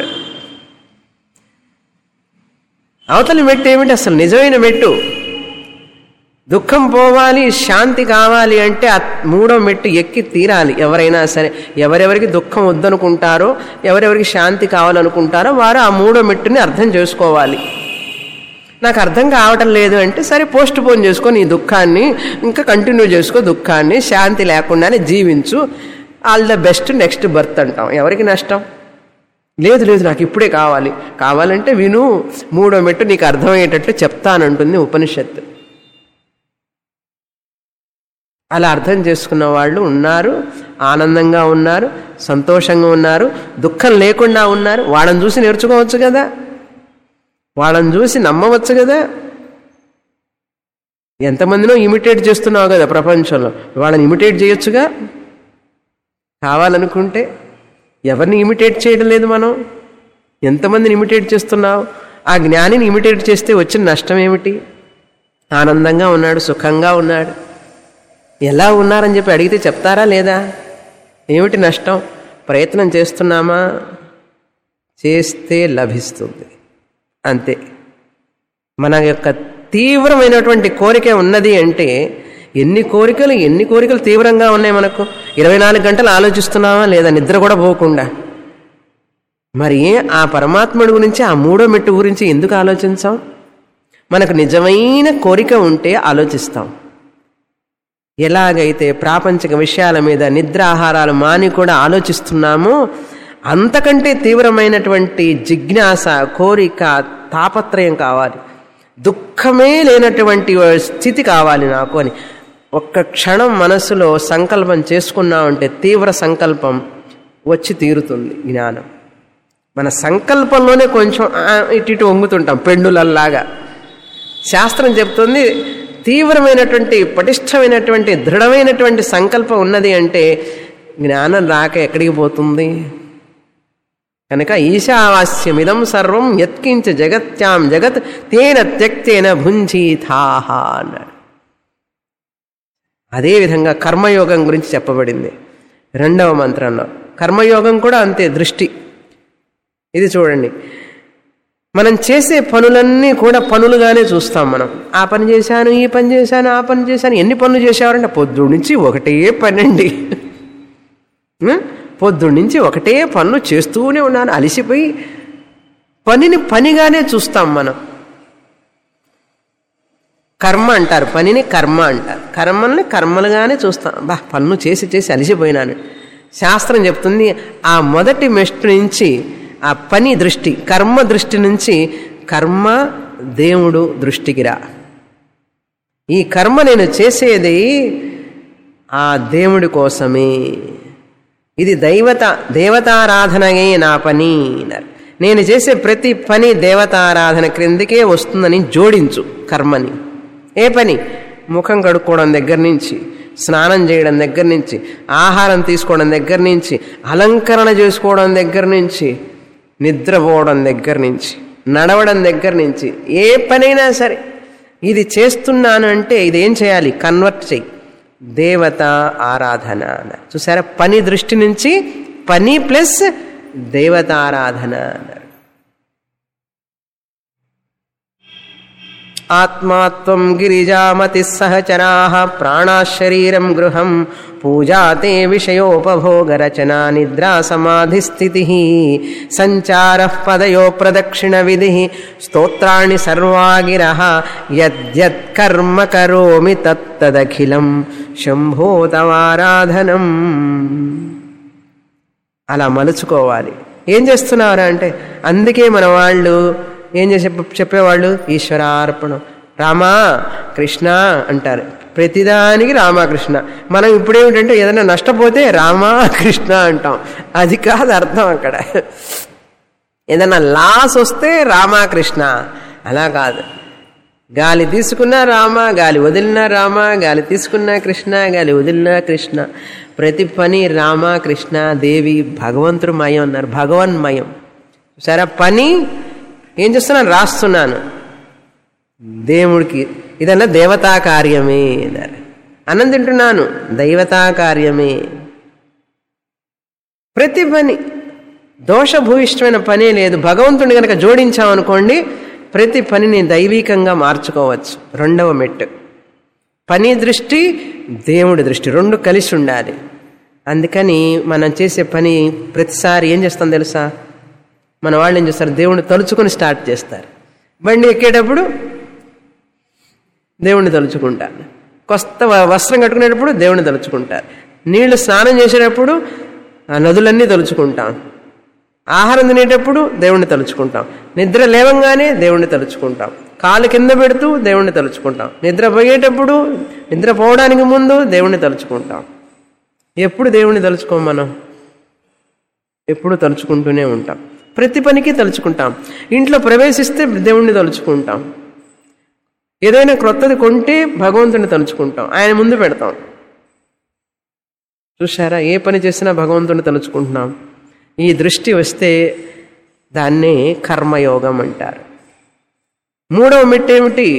అవతలి మెట్టు ఏమిటి అసలు నిజమైన మెట్టు దుఃఖం పోవాలి శాంతి కావాలి అంటే ఆ మూడో మెట్టు ఎక్కి తీరాలి ఎవరైనా సరే ఎవరెవరికి దుఃఖం వద్దనుకుంటారో ఎవరెవరికి శాంతి కావాలనుకుంటారో వారు ఆ మూడో మెట్టుని అర్థం చేసుకోవాలి నాకు అర్థం కావటం లేదు అంటే సరే పోస్ట్ పోన్ చేసుకో నీ దుఃఖాన్ని ఇంకా కంటిన్యూ చేసుకో దుఃఖాన్ని శాంతి లేకుండానే జీవించు all the best next birth అంటాం ఎవరికి నష్టం లేదు లేదు నాకు ఇప్పుడే కావాలి కావాలంటే విను మూడో మెట్టు నీకు అర్థమయ్యేటట్లు చెప్తానంటుంది ఉపనిషత్తు అలా అర్థం చేసుకున్న వాళ్ళు ఉన్నారు ఆనందంగా ఉన్నారు సంతోషంగా ఉన్నారు దుఃఖం లేకుండా ఉన్నారు వాళ్ళని చూసి నేర్చుకోవచ్చు కదా వాళ్ళని చూసి నమ్మవచ్చు కదా ఎంతమందినో ఇమిటేట్ చేస్తున్నావు కదా ప్రపంచంలో వాళ్ళని ఇమిటేట్ చేయొచ్చుగా కావాలనుకుంటే ఎవరిని ఇమిటేట్ చేయడం లేదు మనం ఎంతమందిని ఇమిటేట్ చేస్తున్నావు ఆ జ్ఞానిని ఇమిటేట్ చేస్తే వచ్చిన నష్టం ఏమిటి ఆనందంగా ఉన్నాడు సుఖంగా ఉన్నాడు ఎలా ఉన్నారని చెప్పి అడిగితే చెప్తారా లేదా ఏమిటి నష్టం ప్రయత్నం చేస్తున్నామా చేస్తే లభిస్తుంది అంతే మన యొక్క తీవ్రమైనటువంటి కోరిక ఉన్నది అంటే ఎన్ని కోరికలు ఎన్ని కోరికలు తీవ్రంగా ఉన్నాయి మనకు ఇరవై నాలుగు గంటలు ఆలోచిస్తున్నామా లేదా నిద్ర కూడా పోకుండా మరి ఆ పరమాత్ముడి గురించి ఆ మూడో మెట్టు గురించి ఎందుకు ఆలోచించాం మనకు నిజమైన కోరిక ఉంటే ఆలోచిస్తాం ఎలాగైతే ప్రాపంచిక విషయాల మీద నిద్ర ఆహారాలు మాని కూడా ఆలోచిస్తున్నామో అంతకంటే తీవ్రమైనటువంటి జిజ్ఞాస కోరిక తాపత్రయం కావాలి దుఃఖమే లేనటువంటి స్థితి కావాలి నాకు అని ఒక్క క్షణం మనసులో సంకల్పం చేసుకున్నామంటే తీవ్ర సంకల్పం వచ్చి తీరుతుంది జ్ఞానం మన సంకల్పంలోనే కొంచెం ఆ, ఇటు ఇటు వంగుతుంటాం పెండులల్లాగా శాస్త్రం చెప్తుంది తీవ్రమైనటువంటి పటిష్టమైనటువంటి దృఢమైనటువంటి సంకల్పం ఉన్నది అంటే జ్ఞానం రాక ఎక్కడికి పోతుంది కనుక ఈశావాస్యమిదం సర్వం యత్కించ జగత్యాం జగత్ తేన త్యక్తేన భుంజీథాహ అన్నాడు అదేవిధంగా కర్మయోగం గురించి చెప్పబడింది రెండవ మంత్రంలో కర్మయోగం కూడా అంతే దృష్టి ఇది చూడండి మనం చేసే పనులన్నీ కూడా పనులుగానే చూస్తాం మనం ఆ పని చేశాను ఈ పని చేశాను ఆ పని చేశాను ఎన్ని పనులు చేసేవారంటే పొద్దున్న నుంచి ఒకటే పని అండి పొద్దున్న నుంచి ఒకటే పనులు చేస్తూనే ఉన్నాను అలసిపోయి పనిని పనిగానే చూస్తాం మనం కర్మ అంటారు పనిని కర్మ అంటారు కర్మల్ని కర్మలుగానే చూస్తాం బా పనులు చేసి చేసి అలసిపోయినాను శాస్త్రం చెప్తుంది ఆ మొదటి మెస్ట్ నుంచి ఆ పని దృష్టి కర్మ దృష్టి నుంచి కర్మ దేవుడు దృష్టికి రా ఈ కర్మ నేను చేసేది ఆ దేవుడి కోసమే ఇది దైవత దేవతారాధనయే నా పని అన్నారు నేను చేసే ప్రతి పని దేవతారాధన క్రిందికే వస్తుందని జోడించు కర్మని ఏ పని ముఖం కడుక్కోవడం దగ్గర నుంచి స్నానం చేయడం దగ్గర నుంచి ఆహారం తీసుకోవడం దగ్గర నుంచి అలంకరణ చేసుకోవడం దగ్గర నుంచి నిద్రపోవడం దగ్గర నుంచి నడవడం దగ్గర నుంచి ఏ పనైనా సరే ఇది చేస్తున్నాను అంటే ఇది ఏం చేయాలి కన్వర్ట్ చెయ్యి దేవత ఆరాధన అన్నారు చూసారా పని దృష్టి నుంచి పని ప్లస్ దేవతారాధన అన్నారు ఆత్మాత్వం గిరిజామతి సహచరా ప్రాణాశరీరం గృహం పూజా తే విషయోపభోగరచనా నిద్రా సమాధిస్థితి సంచార పదయో ప్రదక్షిణ విధి స్తోత్రాణి సర్వాగిర యద్యత్కర్మ కరోమి తత్తదఖిలం శంభో తవారాధనం అలా మలుచుకోవాలి ఏం చేస్తున్నారు అంటే అందుకే మన వాళ్ళు ఏం చేసే చెప్పేవాళ్ళు ఈశ్వరార్పణం రామా కృష్ణ అంటారు ప్రతిదానికి రామకృష్ణ మనం ఇప్పుడేమిటంటే ఏదైనా నష్టపోతే రామా కృష్ణ అంటాం అది కాదు అర్థం అక్కడ ఏదైనా లాస్ వస్తే రామకృష్ణ అలా కాదు గాలి తీసుకున్నా రామ గాలి వదిలినా రామ గాలి తీసుకున్నా కృష్ణ గాలి వదిలినా కృష్ణ ప్రతి పని రామ కృష్ణ దేవి భగవంతుడు మయం అన్నారు భగవన్మయం సరే పని ఏం చేస్తున్నాను రాస్తున్నాను దేవుడికి ఇదన్నా దేవతా కార్యమే అన్నారు అన్నం తింటున్నాను దైవతా కార్యమే ప్రతి పని దోషభూయిష్టమైన పనే లేదు భగవంతుడిని కనుక జోడించామనుకోండి ప్రతి పనిని దైవీకంగా మార్చుకోవచ్చు రెండవ మెట్టు పని దృష్టి దేవుడి దృష్టి రెండు కలిసి ఉండాలి అందుకని మనం చేసే పని ప్రతిసారి ఏం చేస్తాం తెలుసా మన వాళ్ళు ఏం చేస్తారు దేవుణ్ణి తలుచుకొని స్టార్ట్ చేస్తారు బండి ఎక్కేటప్పుడు దేవుణ్ణి తలుచుకుంటారు కొత్త వస్త్రం కట్టుకునేటప్పుడు దేవుణ్ణి తలుచుకుంటారు నీళ్లు స్నానం చేసేటప్పుడు ఆ నదులన్నీ తలుచుకుంటాం ఆహారం తినేటప్పుడు దేవుణ్ణి తలుచుకుంటాం నిద్ర లేవంగానే దేవుణ్ణి తలుచుకుంటాం కాలు కింద పెడుతూ దేవుణ్ణి తలుచుకుంటాం నిద్ర పోయేటప్పుడు నిద్ర పోవడానికి ముందు దేవుణ్ణి తలుచుకుంటాం ఎప్పుడు దేవుణ్ణి తలుచుకోం మనం ఎప్పుడు తలుచుకుంటూనే ఉంటాం ప్రతి పనికి తలుచుకుంటాం ఇంట్లో ప్రవేశిస్తే దేవుణ్ణి తలుచుకుంటాం ఏదైనా క్రొత్తది కొంటే భగవంతుని తలుచుకుంటాం ఆయన ముందు పెడతాం చూసారా ఏ పని చేసినా భగవంతుని తలుచుకుంటున్నాం ఈ దృష్టి వస్తే దాన్నే కర్మయోగం అంటారు మూడవ మెట్టేమిటి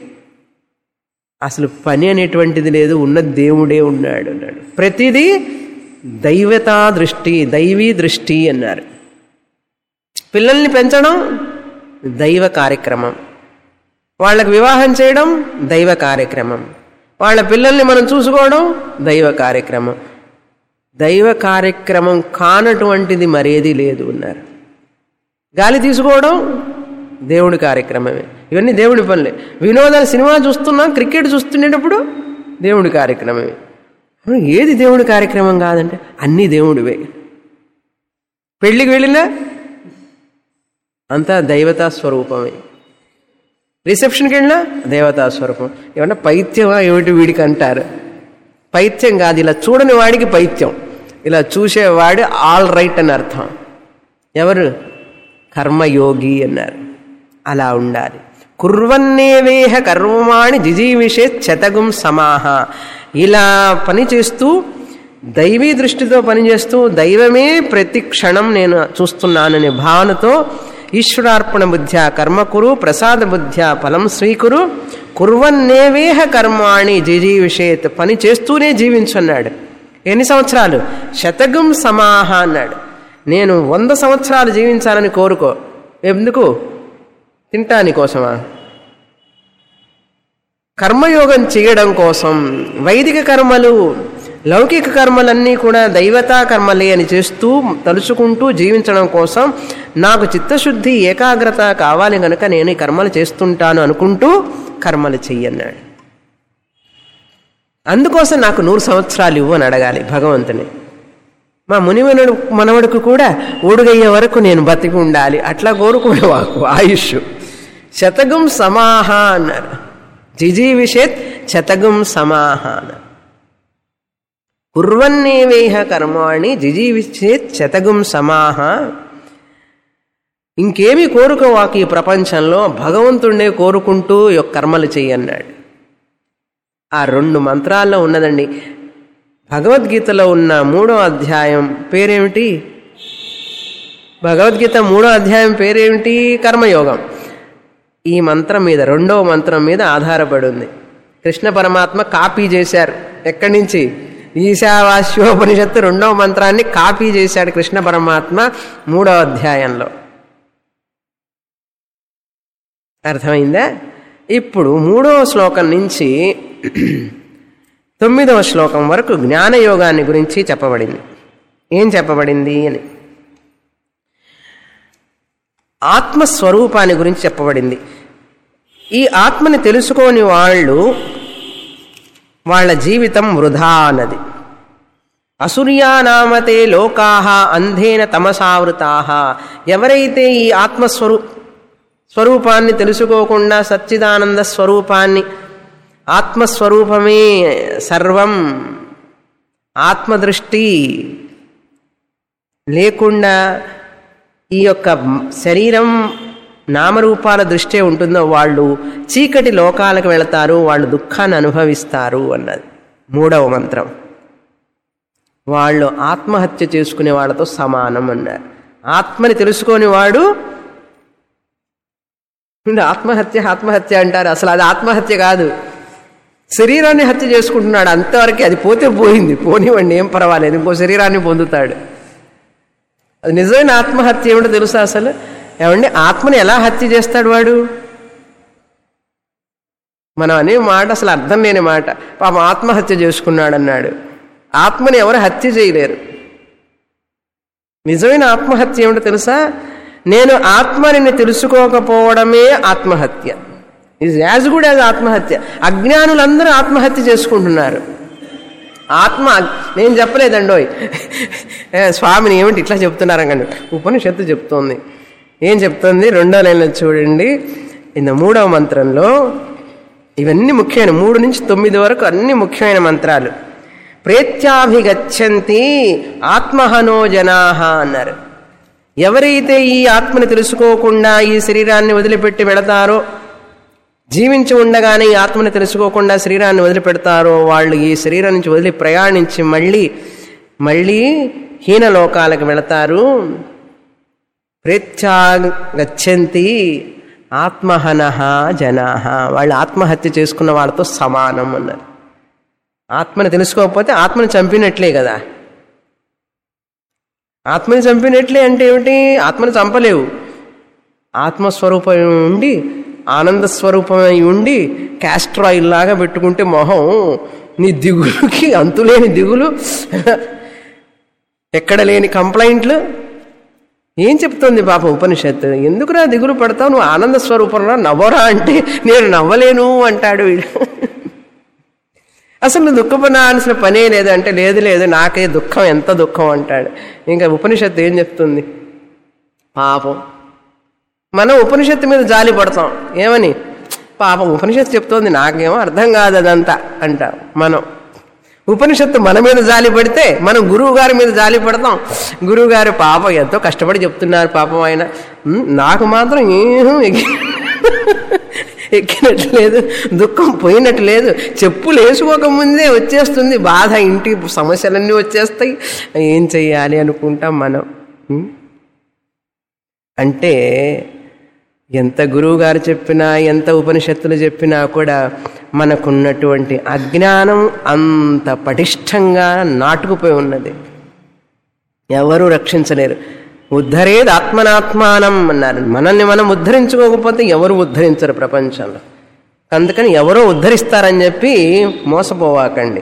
అసలు పని అనేటువంటిది లేదు ఉన్న దేవుడే ఉన్నాడు అన్నాడు ప్రతిదీ దైవతా దృష్టి దైవీ దృష్టి అన్నారు పిల్లల్ని పెంచడం దైవ కార్యక్రమం వాళ్ళకి వివాహం చేయడం దైవ కార్యక్రమం వాళ్ళ పిల్లల్ని మనం చూసుకోవడం దైవ కార్యక్రమం దైవ కార్యక్రమం కానటువంటిది మరేది లేదు అన్నారు గాలి తీసుకోవడం దేవుడి కార్యక్రమమే ఇవన్నీ దేవుడి పనులే వినోదాలు సినిమా చూస్తున్నాం క్రికెట్ చూస్తునేటప్పుడు దేవుడి కార్యక్రమమే ఏది దేవుడి కార్యక్రమం కాదంటే అన్నీ దేవుడివే పెళ్ళికి వెళ్ళినా అంతా దైవతా స్వరూపమే రిసెప్షన్కి వెళ్ళినా దేవతా స్వరూపం ఏమన్నా పైత్యమా ఏమిటి వీడికి అంటారు పైత్యం కాదు ఇలా చూడని వాడికి పైత్యం ఇలా చూసేవాడు ఆల్ రైట్ అని అర్థం ఎవరు కర్మయోగి అన్నారు అలా ఉండాలి కుర్వన్నేవేహ కర్మాణి జిజీవిషే శతగుం సమాహ ఇలా పని చేస్తూ దైవీ దృష్టితో పనిచేస్తూ దైవమే ప్రతి క్షణం నేను చూస్తున్నాననే భావనతో ఈశ్వరార్పణ బుద్ధ్యా కర్మ కురు ప్రసాద బుద్ధ్యా ఫలం స్వీకురు కుర్వన్నేవేహ కర్మాణి జిజీవిషేత్ పని చేస్తూనే జీవించన్నాడు ఎన్ని సంవత్సరాలు శతగం సమాహ అన్నాడు నేను వంద సంవత్సరాలు జీవించాలని కోరుకో ఎందుకు తింటాని కోసమా కర్మయోగం చేయడం కోసం వైదిక కర్మలు లౌకిక కర్మలన్నీ కూడా దైవతా కర్మలే అని చేస్తూ తలుచుకుంటూ జీవించడం కోసం నాకు చిత్తశుద్ధి ఏకాగ్రత కావాలి కనుక నేను ఈ కర్మలు చేస్తుంటాను అనుకుంటూ కర్మలు చెయ్యన్నాడు అందుకోసం నాకు నూరు సంవత్సరాలు ఇవ్వు అని అడగాలి భగవంతుని మా మునిమనుడు మనవడికి కూడా ఊడుగయ్యే వరకు నేను బతికి ఉండాలి అట్లా కోరుకునే వాకు ఆయుష్ శతగం సమాహ అన్నారు జిజీవిషేత్ శతగం సమాహ అన్నారు కుర్వన్నేవేహ కర్మాణి జిజీవిషేత్ శతగం సమాహ ఇంకేమి కోరుకోవాకు ఈ ప్రపంచంలో భగవంతుడే కోరుకుంటూ యొక్క కర్మలు చెయ్యన్నాడు ఆ రెండు మంత్రాల్లో ఉన్నదండి భగవద్గీతలో ఉన్న మూడో అధ్యాయం పేరేమిటి భగవద్గీత మూడో అధ్యాయం పేరేమిటి కర్మయోగం ఈ మంత్రం మీద రెండవ మంత్రం మీద ఆధారపడి ఉంది కృష్ణ పరమాత్మ కాపీ చేశారు ఎక్కడి నుంచి ఈశావాస్యోపనిషత్తు రెండవ మంత్రాన్ని కాపీ చేశాడు కృష్ణ పరమాత్మ మూడవ అధ్యాయంలో అర్థమైందా ఇప్పుడు మూడవ శ్లోకం నుంచి తొమ్మిదవ శ్లోకం వరకు జ్ఞానయోగాన్ని గురించి చెప్పబడింది ఏం చెప్పబడింది అని ఆత్మస్వరూపాన్ని గురించి చెప్పబడింది ఈ ఆత్మని తెలుసుకోని వాళ్ళు వాళ్ళ జీవితం వృధా అన్నది అసూర్యానామతే లోకాహ అంధేన తమసావృతాహ ఎవరైతే ఈ ఆత్మస్వరూ స్వరూపాన్ని తెలుసుకోకుండా సచ్చిదానంద స్వరూపాన్ని ఆత్మస్వరూపమే సర్వం ఆత్మదృష్టి లేకుండా ఈ యొక్క శరీరం నామరూపాల దృష్టే ఉంటుందో వాళ్ళు చీకటి లోకాలకు వెళతారు వాళ్ళు దుఃఖాన్ని అనుభవిస్తారు అన్నది మూడవ మంత్రం వాళ్ళు ఆత్మహత్య చేసుకునే వాళ్ళతో సమానం అన్నారు ఆత్మని తెలుసుకొని వాడు ముందు ఆత్మహత్య ఆత్మహత్య అంటారు అసలు అది ఆత్మహత్య కాదు శరీరాన్ని హత్య చేసుకుంటున్నాడు అంతవరకు అది పోతే పోయింది పోనివ్వండి ఏం పర్వాలేదు ఇంకో శరీరాన్ని పొందుతాడు అది నిజమైన ఆత్మహత్య ఏమిటో తెలుసా అసలు ఏమండి ఆత్మని ఎలా హత్య చేస్తాడు వాడు మనం అనే మాట అసలు అర్థం లేని మాట పాపం ఆత్మహత్య చేసుకున్నాడు అన్నాడు ఆత్మని ఎవరు హత్య చేయలేరు నిజమైన ఆత్మహత్య ఏమిటో తెలుసా నేను ఆత్మని తెలుసుకోకపోవడమే ఆత్మహత్య ఇది యాజ్ కూడా యాజ్ ఆత్మహత్య అజ్ఞానులందరూ ఆత్మహత్య చేసుకుంటున్నారు ఆత్మ నేను చెప్పలేదండోయ్ ఏ, స్వామిని ఏమిటి ఇట్లా చెప్తున్నారు కానీ ఉపనిషత్తు చెప్తోంది ఏం చెప్తుంది రెండో లైన్లో చూడండి ఇంత మూడవ మంత్రంలో ఇవన్నీ ముఖ్యమైన మూడు నుంచి తొమ్మిది వరకు అన్ని ముఖ్యమైన మంత్రాలు ప్రేత్యాభిగచ్చంతి ఆత్మహనో జనాహ అన్నారు ఎవరైతే ఈ ఆత్మని తెలుసుకోకుండా ఈ శరీరాన్ని వదిలిపెట్టి వెళతారో జీవించి ఉండగానే ఈ ఆత్మని తెలుసుకోకుండా శరీరాన్ని వదిలిపెడతారో వాళ్ళు ఈ శరీరం నుంచి వదిలి ప్రయాణించి మళ్ళీ మళ్ళీ హీనలోకాలకు వెళతారు ప్రేత్యాగచ్చంతి ఆత్మహనః జనాహ వాళ్ళు ఆత్మహత్య చేసుకున్న వాళ్ళతో సమానం అన్నారు ఆత్మని తెలుసుకోకపోతే ఆత్మని చంపినట్లే కదా ఆత్మని చంపినట్లే అంటే ఏమిటి ఆత్మని చంపలేవు ఆత్మస్వరూపం ఉండి ఆనంద స్వరూపమై ఉండి క్యాస్ట్రాయిల్ లాగా పెట్టుకుంటే మొహం నీ దిగులుకి అంతులేని దిగులు ఎక్కడ లేని కంప్లైంట్లు ఏం చెప్తుంది పాప ఉపనిషత్తు ఎందుకురా దిగులు పడతావు నువ్వు ఆనంద స్వరూపంలో నవ్వరా అంటే నేను నవ్వలేను అంటాడు వీడు అసలు నువ్వు దుఃఖపడాల్సిన పనే లేదు అంటే లేదు లేదు నాకే దుఃఖం ఎంత దుఃఖం అంటాడు ఇంకా ఉపనిషత్తు ఏం చెప్తుంది పాపం మనం ఉపనిషత్తు మీద జాలి పడతాం ఏమని పాపం ఉపనిషత్తు చెప్తోంది నాకేమో అర్థం కాదు అదంతా అంటాం మనం ఉపనిషత్తు మన మీద జాలి పడితే మనం గురువు గారి మీద జాలి పడతాం గురువు గారు పాపం ఎంతో కష్టపడి చెప్తున్నారు పాపం ఆయన ఉమ్, నాకు మాత్రం ఏం ఎక్కి ఎక్కినట్టు లేదు దుఃఖం పోయినట్టు లేదు చెప్పులు వేసుకోకముందే వచ్చేస్తుంది బాధ ఇంటి సమస్యలన్నీ వచ్చేస్తాయి ఏం చెయ్యాలి అనుకుంటాం మనం ఉమ్. అంటే ఎంత గురువు గారు చెప్పినా ఎంత ఉపనిషత్తులు చెప్పినా కూడా మనకున్నటువంటి అజ్ఞానం అంత పటిష్టంగా నాటుకుపోయి ఉన్నది ఎవరూ రక్షించలేరు ఉద్ధరేది ఆత్మనాత్మానం అన్నారు మనల్ని మనం ఉద్ధరించుకోకపోతే ఎవరు ఉద్ధరించరు ప్రపంచంలో అందుకని ఎవరో ఉద్ధరిస్తారని చెప్పి మోసపోవాకండి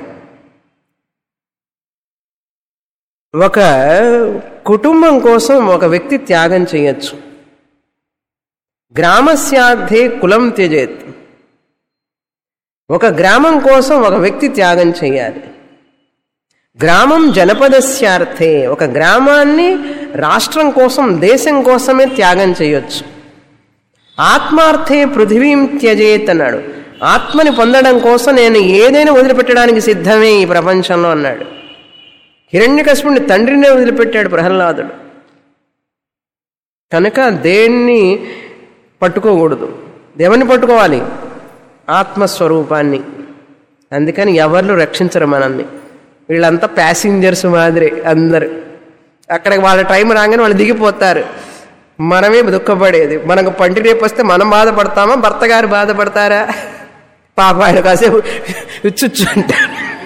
ఒక కుటుంబం కోసం ఒక వ్యక్తి త్యాగం చేయొచ్చు గ్రామస్యార్థే కులం త్యజేత్ ఒక గ్రామం కోసం ఒక వ్యక్తి త్యాగం చేయాలి గ్రామం జనపదస్యార్థే ఒక గ్రామాన్ని రాష్ట్రం కోసం దేశం కోసమే త్యాగం చేయొచ్చు ఆత్మార్థే పృథివీం త్యజేత్ అన్నాడు ఆత్మని పొందడం కోసం నేను ఏదైనా వదిలిపెట్టడానికి సిద్ధమే ఈ ప్రపంచంలో అన్నాడు హిరణ్యకశిపుణ్ణి తండ్రినే వదిలిపెట్టాడు ప్రహ్లాదుడు కనుక దేన్ని పట్టుకోకూడదు దేవన్ని పట్టుకోవాలి ఆత్మస్వరూపాన్ని అందుకని ఎవరు రక్షించరు మనల్ని వీళ్ళంతా ప్యాసింజర్స్ మాదిరి అందరు అక్కడికి వాళ్ళ టైం రాగానే వాళ్ళు దిగిపోతారు మనమే దుఃఖపడేది మనకు పంటి రేపు వస్తే మనం బాధపడతామా భర్త గారు బాధపడతారా పాప ఆయన కాసేపు ఇచ్చుచ్చు అంటారు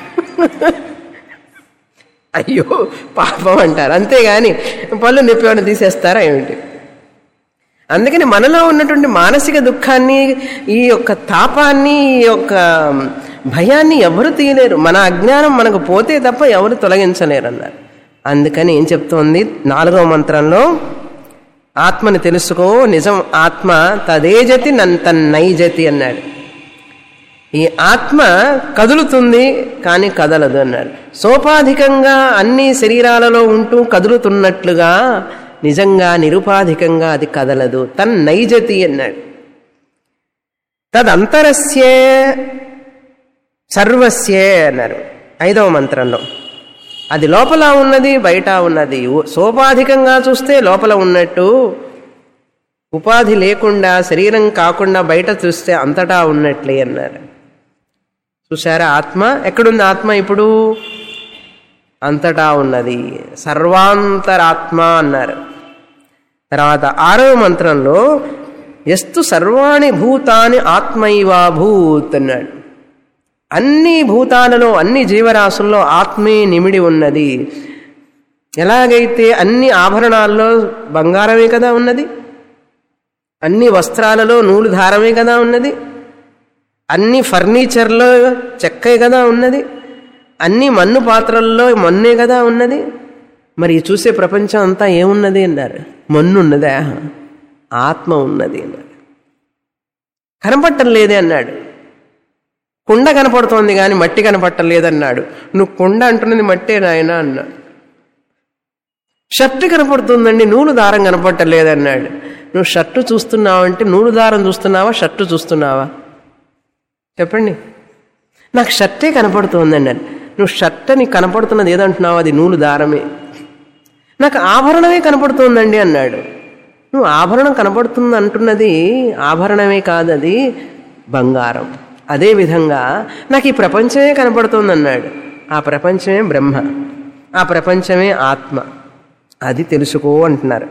అయ్యో పాపం అంటారు అంతేగాని పళ్ళు నొప్పి ఏమైనా తీసేస్తారా ఏమిటి అందుకని మనలో ఉన్నటువంటి మానసిక దుఃఖాన్ని ఈ యొక్క తాపాన్ని ఈ యొక్క భయాన్ని ఎవరు తీయలేరు మన అజ్ఞానం మనకు పోతే తప్ప ఎవరు తొలగించలేరు అన్నారు అందుకని ఏం చెప్తోంది నాలుగవ మంత్రంలో ఆత్మని తెలుసుకో నిజం ఆత్మ తదేజతి నన్ తన్నైజతి అన్నాడు ఈ ఆత్మ కదులుతుంది కానీ కదలదు అన్నాడు సోపాధికంగా అన్ని శరీరాలలో ఉంటూ కదులుతున్నట్లుగా నిజంగా నిరుపాధికంగా అది కదలదు తన్నైజతి అన్నాడు తదంతరస్యే సర్వస్యే అన్నారు ఐదవ మంత్రంలో అది లోపల ఉన్నది బయట ఉన్నది సోపాధికంగా చూస్తే లోపల ఉన్నట్టు ఉపాధి లేకుండా శరీరం కాకుండా బయట చూస్తే అంతటా ఉన్నట్లే అన్నారు చూసారా ఆత్మ ఎక్కడుంది ఆత్మ ఇప్పుడు అంతటా ఉన్నది సర్వాంతరాత్మ అన్నారు తర్వాత ఆరవ మంత్రంలో ఎస్తు సర్వాణి భూతాని ఆత్మైవాభూత్ అన్నాడు అన్ని భూతాలలో అన్ని జీవరాశుల్లో ఆత్మే నిమిడి ఉన్నది ఎలాగైతే అన్ని ఆభరణాల్లో బంగారమే కదా ఉన్నది అన్ని వస్త్రాలలో నూలు దారమే కదా ఉన్నది అన్ని ఫర్నిచర్లో చెక్కే కదా ఉన్నది అన్ని మన్ను పాత్రల్లో మన్నే కదా ఉన్నది మరి చూసే ప్రపంచం అంతా ఏమున్నది అన్నారు మన్ను ఉన్నదా ఆత్మ ఉన్నది అన్నారు కనపట్టం లేదే అన్నాడు కుండ కనపడుతోంది కానీ మట్టి కనపట్టం లేదన్నాడు నువ్వు కుండ అంటున్నది మట్టే నాయన అన్నాడు షర్టు కనపడుతుందండి నూలు దారం కనపడటం లేదన్నాడు నువ్వు షర్టు చూస్తున్నావంటే నూలు దారం చూస్తున్నావా షర్టు చూస్తున్నావా చెప్పండి నాకు షర్టే కనపడుతోందండి అని నువ్వు షర్ట్ నీకు కనపడుతున్నది ఏదంటున్నావు అది నూలు దారమే నాకు ఆభరణమే కనపడుతోందండి అన్నాడు నువ్వు ఆభరణం కనపడుతుంది అంటున్నది ఆభరణమే కాదు అది బంగారం అదేవిధంగా నాకు ఈ ప్రపంచమే కనపడుతోంది అన్నాడు ఆ ప్రపంచమే బ్రహ్మ ఆ ప్రపంచమే ఆత్మ అది తెలుసుకో అంటున్నారు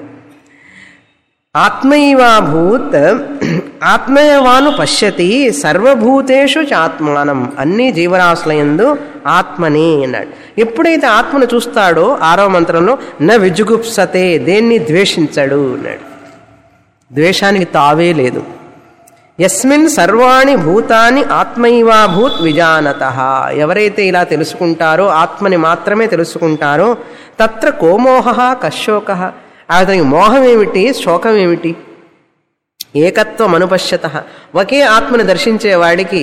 ఆత్మైవాభూత్ ఆత్మయవాను పశ్యతి సర్వభూతేషు చాత్మానం అన్ని జీవరాశులయందు ఆత్మని అన్నాడు ఎప్పుడైతే ఆత్మను చూస్తాడో ఆరవ మంత్రంలో న విజుగుప్సతే దేన్ని ద్వేషించడు అన్నాడు ద్వేషానికి తావే లేదు ఎస్మిన్ సర్వాణి భూతాని ఆత్మైవాభూత్ విజానత ఎవరైతే ఇలా తెలుసుకుంటారో ఆత్మని మాత్రమే తెలుసుకుంటారో తత్ర కోమోహ కశోక అతనికి మోహం ఏమిటి శోకం ఏమిటి ఏకత్వం అనుపశ్యత ఒకే ఆత్మని దర్శించే వాడికి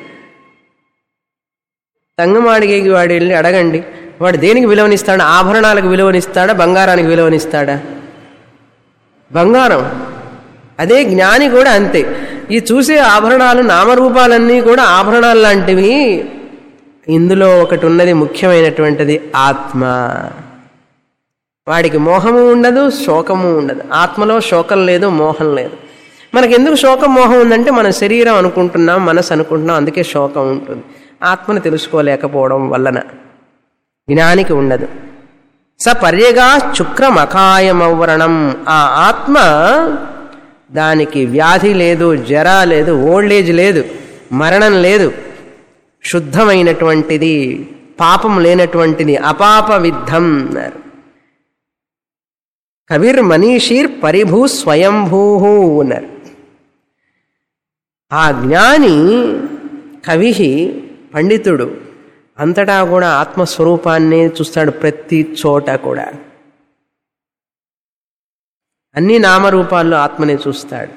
తంగమాడిగేకి వాడు వెళ్ళి అడగండి వాడు దేనికి విలువనిస్తాడా ఆభరణాలకు విలువనిస్తాడా బంగారానికి విలువనిస్తాడా బంగారం అదే జ్ఞాని కూడా అంతే ఈ చూసే ఆభరణాలు నామరూపాలన్నీ కూడా ఆభరణాలు లాంటివి ఇందులో ఒకటి ఉన్నది ముఖ్యమైనటువంటిది ఆత్మ వాడికి మోహము ఉండదు శోకము ఉండదు ఆత్మలో శోకం లేదు మోహం లేదు మనకి ఎందుకు శోకం మోహం ఉందంటే మన శరీరం అనుకుంటున్నాం మనసు అనుకుంటున్నాం అందుకే శోకం ఉంటుంది ఆత్మను తెలుసుకోలేకపోవడం వలన జ్ఞానికి ఉండదు స పర్యగా శుక్రమకాయమవరణం ఆ ఆత్మ దానికి వ్యాధి లేదు జర లేదు ఓల్డేజ్ లేదు మరణం లేదు శుద్ధమైనటువంటిది పాపం లేనటువంటిది అపాప విద్ధం అన్నారు కవిర్ మనీషీర్ పరిభూ స్వయంభూ అన్నారు ఆ జ్ఞాని కవి పండితుడు అంతటా కూడా ఆత్మస్వరూపాన్ని చూస్తాడు ప్రతి చోట కూడా అన్ని నామరూపాల్లో ఆత్మని చూస్తాడు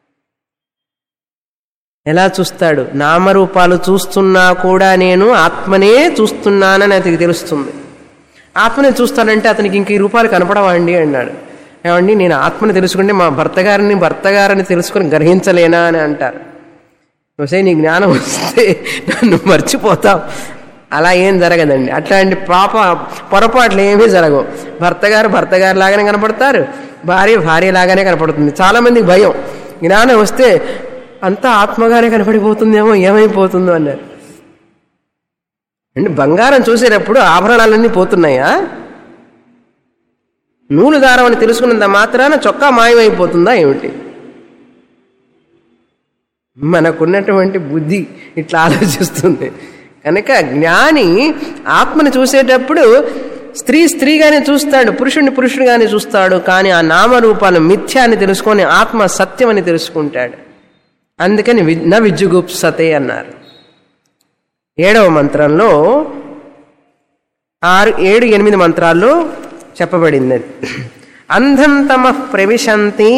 ఎలా చూస్తాడు నామరూపాలు చూస్తున్నా కూడా నేను ఆత్మనే చూస్తున్నానని అతనికి తెలుస్తుంది ఆత్మని చూస్తానంటే అతనికి ఇంక ఈ రూపాలు కనపడవా అండి అన్నాడు ఏమండి నేను ఆత్మని తెలుసుకుంటే మా భర్త గారిని భర్త గారిని తెలుసుకుని గ్రహించలేనా అని అంటారు వసే నీ జ్ఞానం వస్తే నన్ను మర్చిపోతావు అలా ఏం జరగదండి అట్లాంటి పాప పొరపాట్లు ఏమీ జరగవు భర్త గారు భర్త గారు లాగానే కనపడతారు భార్య భార్య లాగానే కనపడుతుంది చాలామందికి భయం జ్ఞానం వస్తే అంతా ఆత్మగానే కనపడిపోతుందేమో ఏమైపోతుందో అన్నారు అంటే బంగారం చూసేటప్పుడు ఆభరణాలన్నీ పోతున్నాయా నూలు దారం అని తెలుసుకున్నంత మాత్రాన చొక్కా మాయమైపోతుందా ఏమిటి మనకున్నటువంటి బుద్ధి ఇట్లా ఆలోచిస్తుంది కనుక జ్ఞాని ఆత్మని చూసేటప్పుడు స్త్రీ స్త్రీగానే చూస్తాడు పురుషుడిని పురుషుడిగానే చూస్తాడు కానీ ఆ నామరూపాలు మిథ్య అని తెలుసుకొని ఆత్మ సత్యం అని తెలుసుకుంటాడు అందుకని వి న విజ్జుగుప్సతే అన్నారు ఏడవ మంత్రంలో ఆరు ఏడు ఎనిమిది మంత్రాల్లో చెప్పబడింది అది. అంధం తమ ప్రవిశంతి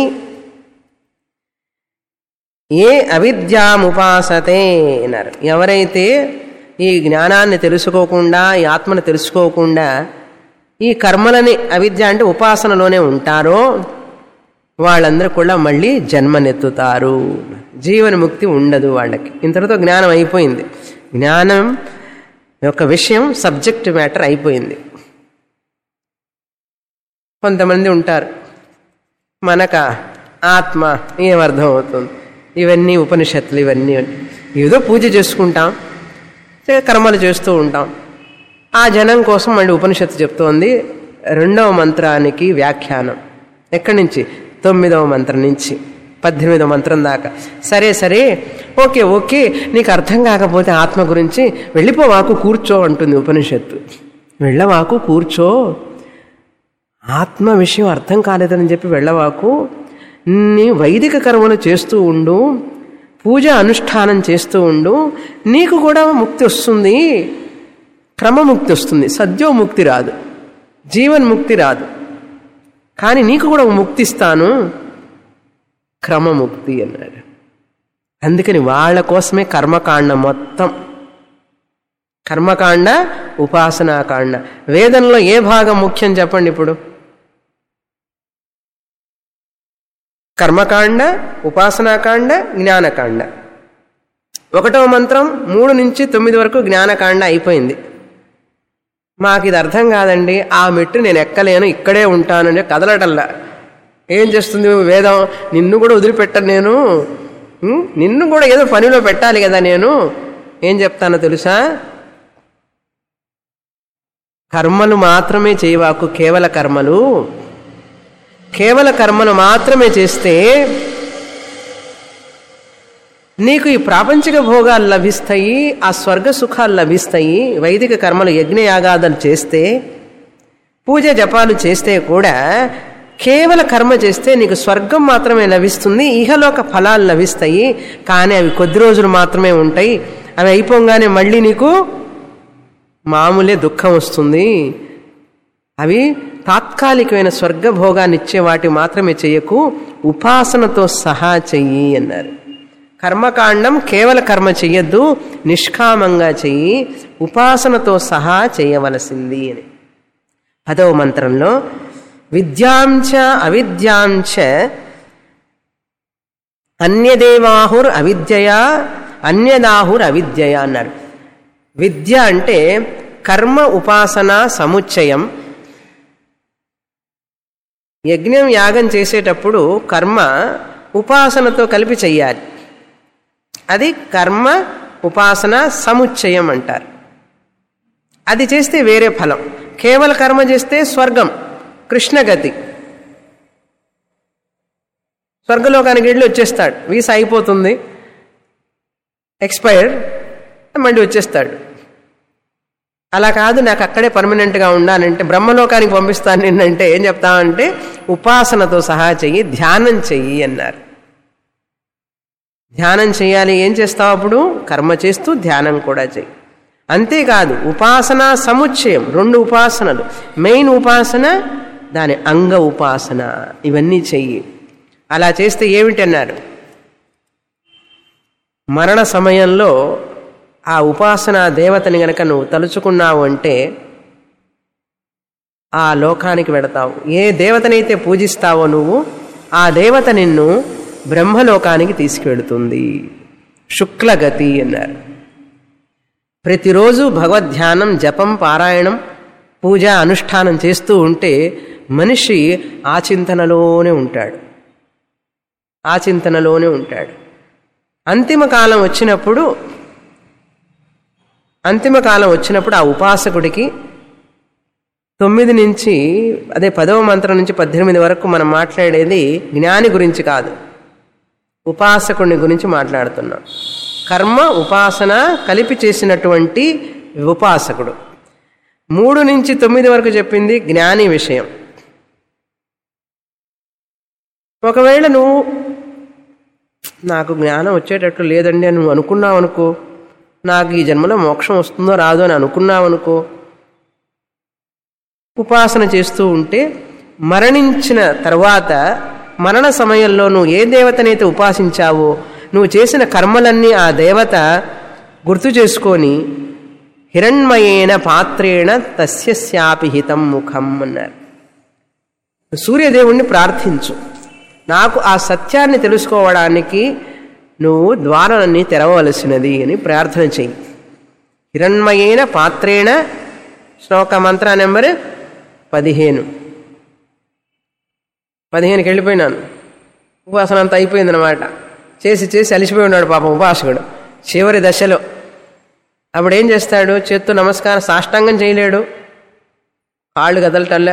ఏ అవిద్యాముపాసతే అన్నారు ఎవరైతే ఈ జ్ఞానాన్ని తెలుసుకోకుండా ఈ ఆత్మను తెలుసుకోకుండా ఈ కర్మలని అవిద్య అంటే ఉపాసనలోనే ఉంటారో వాళ్ళందరూ కూడా మళ్ళీ జన్మనెత్తుతారు జీవన ముక్తి ఉండదు వాళ్ళకి ఇంతటితో జ్ఞానం అయిపోయింది జ్ఞానం యొక్క విషయం సబ్జెక్ట్ మ్యాటర్ అయిపోయింది కొంతమంది ఉంటారు మనక ఆత్మ ఏమర్థం అవుతుంది ఇవన్నీ ఉపనిషత్తులు ఇవన్నీ ఏదో పూజ చేసుకుంటాం చే- కర్మలు చేస్తూ ఉంటాం ఆ జనం కోసం మళ్ళీ ఉపనిషత్తు చెప్తోంది రెండవ మంత్రానికి వ్యాఖ్యానం ఎక్కడి నుంచి తొమ్మిదవ మంత్రం నుంచి పద్దెనిమిదవ మంత్రం దాకా సరే సరే ఓకే ఓకే నీకు అర్థం కాకపోతే ఆత్మ గురించి వెళ్ళిపోవాకు కూర్చో అంటుంది ఉపనిషత్తు వెళ్ళవాకు కూర్చో ఆత్మ విషయం అర్థం కాలేదని చెప్పి వెళ్ళవాకు నీ వైదిక కర్మలు చేస్తూ ఉండు పూజ అనుష్ఠానం చేస్తూ ఉండు నీకు కూడా ముక్తి వస్తుంది క్రమముక్తి వస్తుంది సద్యోముక్తి రాదు జీవన్ముక్తి రాదు కానీ నీకు కూడా ముక్తి ఇస్తాను క్రమముక్తి అన్నాడు అందుకని వాళ్ళ కోసమే కర్మకాండ మొత్తం కర్మకాండ ఉపాసనాకాండ వేదంలో ఏ భాగం ముఖ్యం చెప్పండి ఇప్పుడు కర్మకాండ ఉపాసనాకాండ జ్ఞానకాండ ఒకటవ మంత్రం మూడు నుంచి తొమ్మిది వరకు జ్ఞానకాండ అయిపోయింది మాకు ఇది అర్థం కాదండి ఆ మెట్టు నేను ఎక్కలేను ఇక్కడే ఉంటానని కదలటల్లా ఏం చేస్తుంది వేదం నిన్ను కూడా వదిలిపెట్టను నేను ఉం? నిన్ను కూడా ఏదో పనిలో పెట్టాలి కదా నేను ఏం చెప్తానో తెలుసా కర్మలు మాత్రమే చేయవాకు కేవల కర్మలు కేవల కర్మలు మాత్రమే చేస్తే నీకు ఈ ప్రాపంచిక భోగాలు లభిస్తాయి ఆ స్వర్గ సుఖాలు లభిస్తాయి వైదిక కర్మలు యజ్ఞయాగాదాలు చేస్తే పూజ జపాలు చేస్తే కూడా కేవల కర్మ చేస్తే నీకు స్వర్గం మాత్రమే లభిస్తుంది ఇహలోక ఫలాలు లభిస్తాయి కానీ అవి కొద్ది రోజులు మాత్రమే ఉంటాయి అవి అయిపోగానే మళ్ళీ నీకు మామూలే దుఃఖం వస్తుంది అవి తాత్కాలికమైన స్వర్గభోగాన్ని ఇచ్చే వాటి మాత్రమే చెయ్యకు ఉపాసనతో సహా చెయ్యి అన్నారు కర్మకాండం కేవల కర్మ చెయ్యొద్దు నిష్కామంగా చెయ్యి ఉపాసనతో సహా చేయవలసింది అని పదవ మంత్రంలో విద్యాంచ అవిద్యాంచ అన్యదేవాహుర్ అవిద్యయా అన్యదాహుర్ అవిద్యయ అన్నారు విద్య అంటే కర్మ ఉపాసన సముచ్చయం యజ్ఞం యాగం చేసేటప్పుడు కర్మ ఉపాసనతో కలిపి చెయ్యాలి అది కర్మ ఉపాసన సముచ్చయం అంటారు అది చేస్తే వేరే ఫలం కేవల కర్మ చేస్తే స్వర్గం కృష్ణగతి స్వర్గలోకానికి వెళ్ళి వచ్చేస్తాడు వీసా అయిపోతుంది ఎక్స్పైర్డ్ మళ్ళీ వచ్చేస్తాడు అలా కాదు నాకు అక్కడే పర్మనెంట్గా ఉండాలంటే బ్రహ్మలోకానికి పంపిస్తాను నిన్నంటే ఏం చెప్తామంటే ఉపాసనతో సహా చెయ్యి ధ్యానం చెయ్యి అన్నారు ధ్యానం చేయాలి ఏం చేస్తావు అప్పుడు కర్మ చేస్తూ ధ్యానం కూడా చెయ్యి అంతేకాదు ఉపాసన సముచ్చయం రెండు ఉపాసనలు మెయిన్ ఉపాసన దాని అంగ ఉపాసన ఇవన్నీ చెయ్యి అలా చేస్తే ఏమిటన్నారు మరణ సమయంలో ఆ ఉపాసన దేవతని గనక నువ్వు తలుచుకున్నావు అంటే ఆ లోకానికి వెడతావు ఏ దేవతనైతే పూజిస్తావో నువ్వు ఆ దేవత నిన్ను బ్రహ్మలోకానికి తీసుకెడుతుంది శుక్లగతి అన్నారు ప్రతిరోజు భగవద్ధ్యానం జపం పారాయణం పూజ అనుష్ఠానం చేస్తూ ఉంటే మనిషి ఆ చింతనలోనే ఉంటాడు ఆ చింతనలోనే ఉంటాడు అంతిమ కాలం వచ్చినప్పుడు అంతిమ కాలం వచ్చినప్పుడు ఆ ఉపాసకుడికి తొమ్మిది నుంచి అదే పదవ మంత్రం నుంచి పద్దెనిమిది వరకు మనం మాట్లాడేది జ్ఞాని గురించి కాదు ఉపాసకుడిని గురించి మాట్లాడుతున్నాం కర్మ ఉపాసన కలిపి చేసినటువంటి ఉపాసకుడు మూడు నుంచి తొమ్మిది వరకు చెప్పింది జ్ఞాని విషయం ఒకవేళ నువ్వు నాకు జ్ఞానం వచ్చేటట్లు లేదండి అని నువ్వు అనుకున్నావు అనుకో నాకు ఈ జన్మలో మోక్షం వస్తుందో రాదో అని అనుకున్నావు అనుకో ఉపాసన చేస్తూ ఉంటే మరణించిన తర్వాత మరణ సమయంలో నువ్వు ఏ దేవతనైతే ఉపాసించావో నువ్వు చేసిన కర్మలన్నీ ఆ దేవత గుర్తు చేసుకొని హిరణ్మయేన పాత్రేణ తస్యశాపి హితం ముఖం అన్నారు సూర్యదేవుణ్ణి ప్రార్థించు నాకు ఆ సత్యాన్ని తెలుసుకోవడానికి నువ్వు ద్వారాన్ని తెరవలసినది అని ప్రార్థన చెయ్యి హిరణ్మయేన పాత్రేణ శ్లోక మంత్ర నెంబర్ పదిహేను పదిహేనుకి వెళ్ళిపోయినాను ఉపాసన అంతా అయిపోయిందనమాట చేసి చేసి అలిసిపోయి ఉన్నాడు పాపం ఉపాసకుడు చివరి దశలో అప్పుడు ఏం చేస్తాడు చేత్తో నమస్కారం సాష్టాంగం చేయలేడు కాళ్ళు కదలటల్లా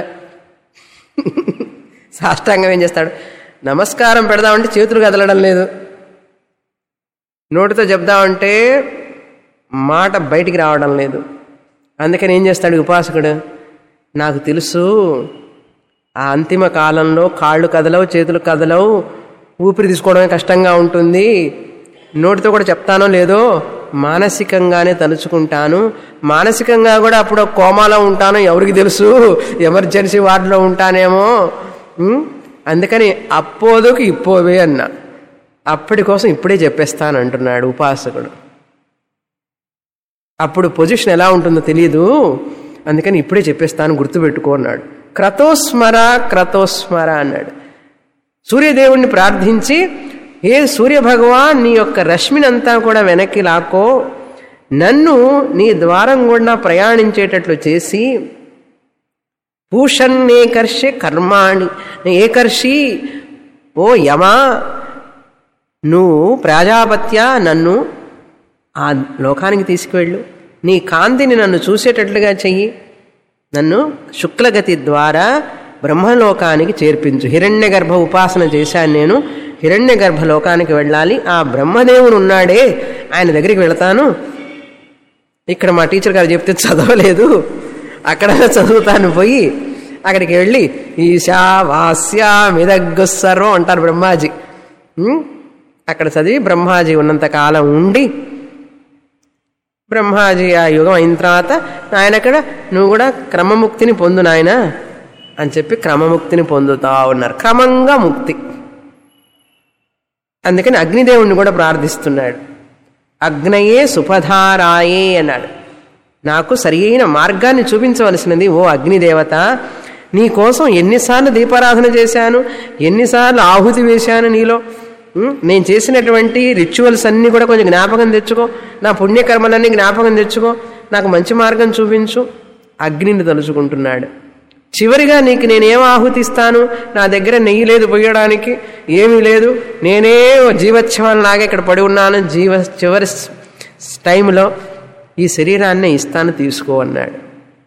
సాష్టాంగం ఏం చేస్తాడు నమస్కారం పెడదామంటే చేతులు కదలడం లేదు నోటితో చెప్దామంటే మాట బయటికి రావడం లేదు అందుకని ఏం చేస్తాడు ఉపాసకుడు నాకు తెలుసు ఆ అంతిమ కాలంలో కాళ్ళు కదలవు చేతులు కదలవు ఊపిరి తీసుకోవడమే కష్టంగా ఉంటుంది నోటితో కూడా చెప్తానో లేదో మానసికంగానే తలుచుకుంటాను మానసికంగా కూడా అప్పుడు కోమాలో ఉంటాను ఎవరికి తెలుసు ఎమర్జెన్సీ వార్డులో ఉంటానేమో ఉం? అందుకని అప్పోదుకు ఇప్పోవే అన్న అప్పటి కోసం ఇప్పుడే చెప్పేస్తాను అంటున్నాడు ఉపాసకుడు అప్పుడు పొజిషన్ ఎలా ఉంటుందో తెలియదు అందుకని ఇప్పుడే చెప్పేస్తాను గుర్తుపెట్టుకో అన్నాడు క్రతోస్మర క్రతోస్మర అన్నాడు సూర్యదేవుణ్ణి ప్రార్థించి ఏ సూర్యభగవాన్ నీ యొక్క రశ్మినంతా కూడా వెనక్కి లాక్కో నన్ను నీ ద్వారం గుండా ప్రయాణించేటట్లు చేసి పూషన్నేకర్షే కర్మాణి ఏకర్షి ఓ యమా నువ్వు ప్రజాపత్య నన్ను ఆ లోకానికి తీసుకువెళ్ళు నీ కాంతిని నన్ను చూసేటట్లుగా చెయ్యి నన్ను శుక్లగతి ద్వారా బ్రహ్మలోకానికి చేర్పించు హిరణ్య గర్భ ఉపాసన చేశాను నేను హిరణ్య గర్భ లోకానికి వెళ్ళాలి ఆ బ్రహ్మదేవుడు ఉన్నాడే ఆయన దగ్గరికి వెళతాను ఇక్కడ మా టీచర్ గారు చెప్తే చదవలేదు అక్కడ చదువుతాను పోయి అక్కడికి వెళ్ళి ఈశా వాస్యామిదగ్గు సర్వం అంటారు బ్రహ్మాజీ ఉం? అక్కడ చదివి బ్రహ్మాజీ ఉన్నంత కాలం ఉండి బ్రహ్మాజీ ఆ యుగం అయిన తర్వాత ఆయన అక్కడ నువ్వు కూడా క్రమముక్తిని పొందు నాయన అని చెప్పి క్రమముక్తిని పొందుతా ఉన్నారు క్రమంగా ముక్తి అందుకని అగ్నిదేవుణ్ణి కూడా ప్రార్థిస్తున్నాడు అగ్నయే సుపధారాయే అన్నాడు నాకు సరియైన మార్గాన్ని చూపించవలసినది ఓ అగ్నిదేవత నీ కోసం ఎన్నిసార్లు దీపారాధన చేశాను ఎన్నిసార్లు ఆహుతి వేశాను నీలో ఉం? నేను చేసినటువంటి రిచువల్స్ అన్నీ కూడా కొంచెం జ్ఞాపకం తెచ్చుకో నా పుణ్యకర్మలన్నీ జ్ఞాపకం తెచ్చుకో నాకు మంచి మార్గం చూపించు అగ్నిని తలుచుకుంటున్నాడు చివరిగా నీకు నేనేం ఆహుతిస్తాను నా దగ్గర నెయ్యి లేదు పోయడానికి ఏమీ లేదు నేనే జీవోత్సవాలలాగా ఇక్కడ పడి ఉన్నాను జీవ చివరి స్- టైంలో ఈ శరీరాన్నే ఇస్తాను తీసుకో అన్నాడు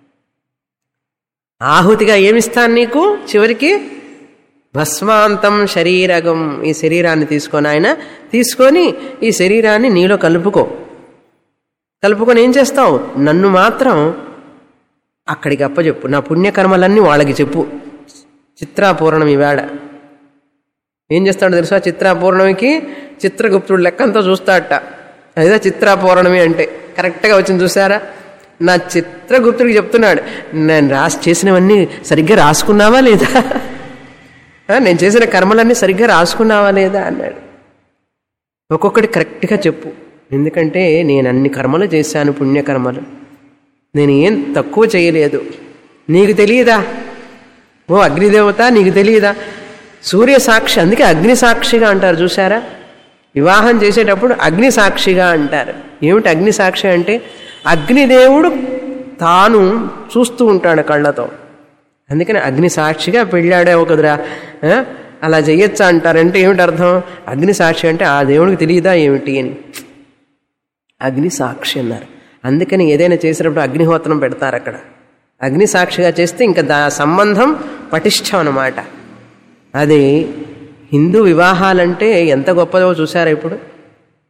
ఆహుతిగా ఏమిస్తాను నీకు చివరికి భస్మాంతం శరీరగం ఈ శరీరాన్ని తీసుకొని ఆయన తీసుకొని ఈ శరీరాన్ని నీలో కలుపుకో కలుపుకొని ఏం చేస్తావు నన్ను మాత్రం అక్కడికి అప్పచెప్పు నా పుణ్యకర్మలన్నీ వాళ్ళకి చెప్పు చిత్రాపూర్ణం ఈవేళ ఏం చేస్తాడో తెలుసా చిత్రాపూర్ణమికి చిత్రగుప్తుడు లెక్కంతా చూస్తాడట అదే చిత్రాపూర్ణమి అంటే కరెక్ట్గా వచ్చింది చూసారా నా చిత్రగుప్తుడికి చెప్తున్నాడు నేను రాసి చేసినవన్నీ సరిగ్గా రాసుకున్నావా లేదా ఆ, నేను చేసిన కర్మలన్నీ సరిగ్గా రాసుకున్నావా లేదా అన్నాడు ఒక్కొక్కటి కరెక్ట్గా చెప్పు ఎందుకంటే నేను అన్ని కర్మలు చేశాను పుణ్యకర్మలు నేను ఏం తక్కువ చేయలేదు నీకు తెలియదా ఓ అగ్నిదేవత నీకు తెలియదా సూర్య సాక్షి అందుకే అగ్ని సాక్షిగా అంటారు చూసారా వివాహం చేసేటప్పుడు అగ్ని సాక్షిగా అంటారు ఏమిటి అగ్ని సాక్షి అంటే అగ్నిదేవుడు తాను చూస్తూ ఉంటాడు కళ్ళతో అందుకని అగ్ని సాక్షిగా పెళ్ళాడే ఒకదురా ఆ? అలా చెయ్యొచ్చా అంటారంటే ఏమిటి అర్థం అగ్ని సాక్షి అంటే ఆ దేవుడికి తెలియదా ఏమిటి అని అగ్ని సాక్షి అన్నారు అందుకని ఏదైనా చేసినప్పుడు అగ్నిహోత్రం పెడతారు అక్కడ అగ్ని సాక్షిగా చేస్తే ఇంకా దా సంబంధం పటిష్టం అన్నమాట అది హిందూ వివాహాలంటే ఎంత గొప్పదో చూసారా ఇప్పుడు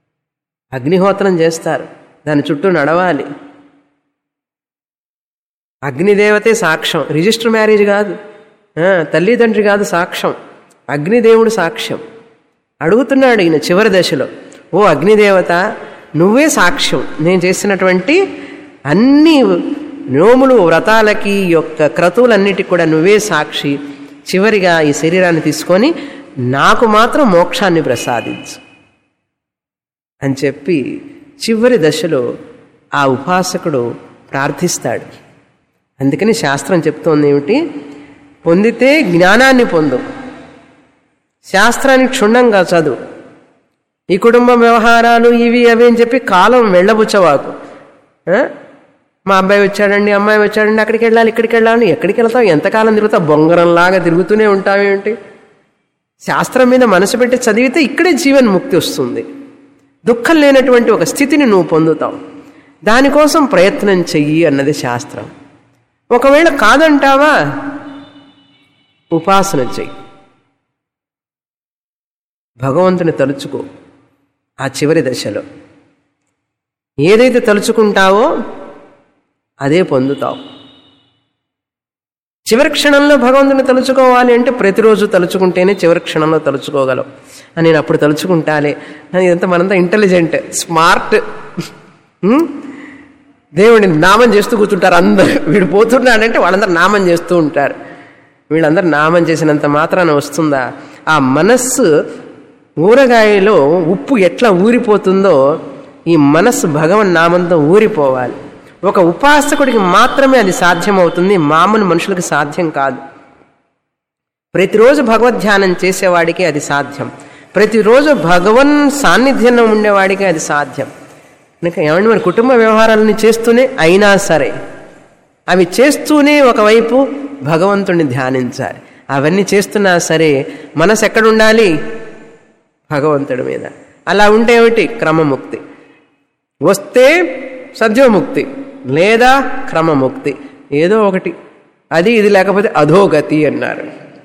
అగ్నిహోత్రం చేస్తారు దాని చుట్టూ నడవాలి అగ్నిదేవతే సాక్ష్యం రిజిస్టర్ మ్యారేజ్ కాదు ఆ, తల్లిదండ్రి కాదు సాక్ష్యం అగ్నిదేవుడు సాక్ష్యం అడుగుతున్నాడు ఈయన చివరి దశలో ఓ అగ్నిదేవత నువ్వే సాక్ష్యం నేను చేసినటువంటి అన్ని నోములు వ్రతాలకి ఈ యొక్క క్రతువులన్నిటికి కూడా నువ్వే సాక్షి చివరిగా ఈ శరీరాన్ని తీసుకొని నాకు మాత్రం మోక్షాన్ని ప్రసాదించు అని చెప్పి చివరి దశలో ఆ ఉపాసకుడు ప్రార్థిస్తాడు అందుకని శాస్త్రం చెప్తోంది ఏమిటి పొందితే జ్ఞానాన్ని పొందు శాస్త్రాన్ని క్షుణ్ణంగా చదువు ఈ కుటుంబ వ్యవహారాలు ఇవి అవి అని చెప్పి కాలం వెళ్ళబుచ్చవాకు ఆ? మా అబ్బాయి వచ్చాడండి అమ్మాయి వచ్చాడండి అక్కడికి వెళ్ళాలి ఇక్కడికి వెళ్ళాలి ఎక్కడికి వెళ్తావు ఎంతకాలం తిరుగుతావు బొంగరంలాగా తిరుగుతూనే ఉంటావేంటి శాస్త్రం మీద మనసు పెట్టి చదివితే ఇక్కడే జీవన్ముక్తి వస్తుంది దుఃఖం లేనటువంటి ఒక స్థితిని నువ్వు పొందుతావు దానికోసం ప్రయత్నం చెయ్యి అన్నది శాస్త్రం ఒకవేళ కాదంటావా ఉపాసన చెయ్యి భగవంతుని తలుచుకో ఆ చివరి దశలో ఏదైతే తలుచుకుంటావో అదే పొందుతావు చివరి క్షణంలో భగవంతుని తలుచుకోవాలి అంటే ప్రతిరోజు తలుచుకుంటేనే చివరి క్షణంలో తలుచుకోగలం అని నేను అప్పుడు తలుచుకుంటాలే అని ఇదంతా మనంతా ఇంటెలిజెంట్ స్మార్ట్ ఉం? దేవుడిని నామం చేస్తూ కూర్చుంటారు అందరు వీడు పోతున్నాడంటే వాళ్ళందరూ నామం చేస్తూ ఉంటారు వీళ్ళందరూ నామం చేసినంత మాత్రాన వస్తుందా ఆ మనస్సు ఊరగాయలో ఉప్పు ఎట్లా ఊరిపోతుందో ఈ మనస్సు భగవన్ నామంతో ఊరిపోవాలి ఒక ఉపాసకుడికి మాత్రమే అది సాధ్యమవుతుంది మామూలు మనుషులకు సాధ్యం కాదు ప్రతిరోజు భగవద్ధ్యానం చేసేవాడికి అది సాధ్యం ప్రతిరోజు భగవన్ సాన్నిధ్యంలో ఉండేవాడికి అది సాధ్యం కనుక ఏమండి మరి కుటుంబ వ్యవహారాలని చేస్తూనే అయినా సరే అవి చేస్తూనే ఒకవైపు భగవంతుణ్ణి ధ్యానించాలి అవన్నీ చేస్తున్నా సరే మనసు ఎక్కడ ఉండాలి భగవంతుడి మీద అలా ఉంటే ఏమిటి క్రమముక్తి వస్తే సద్యోముక్తి లేదా క్రమముక్తి ఏదో ఒకటి అది ఇది లేకపోతే అధోగతి అన్నారు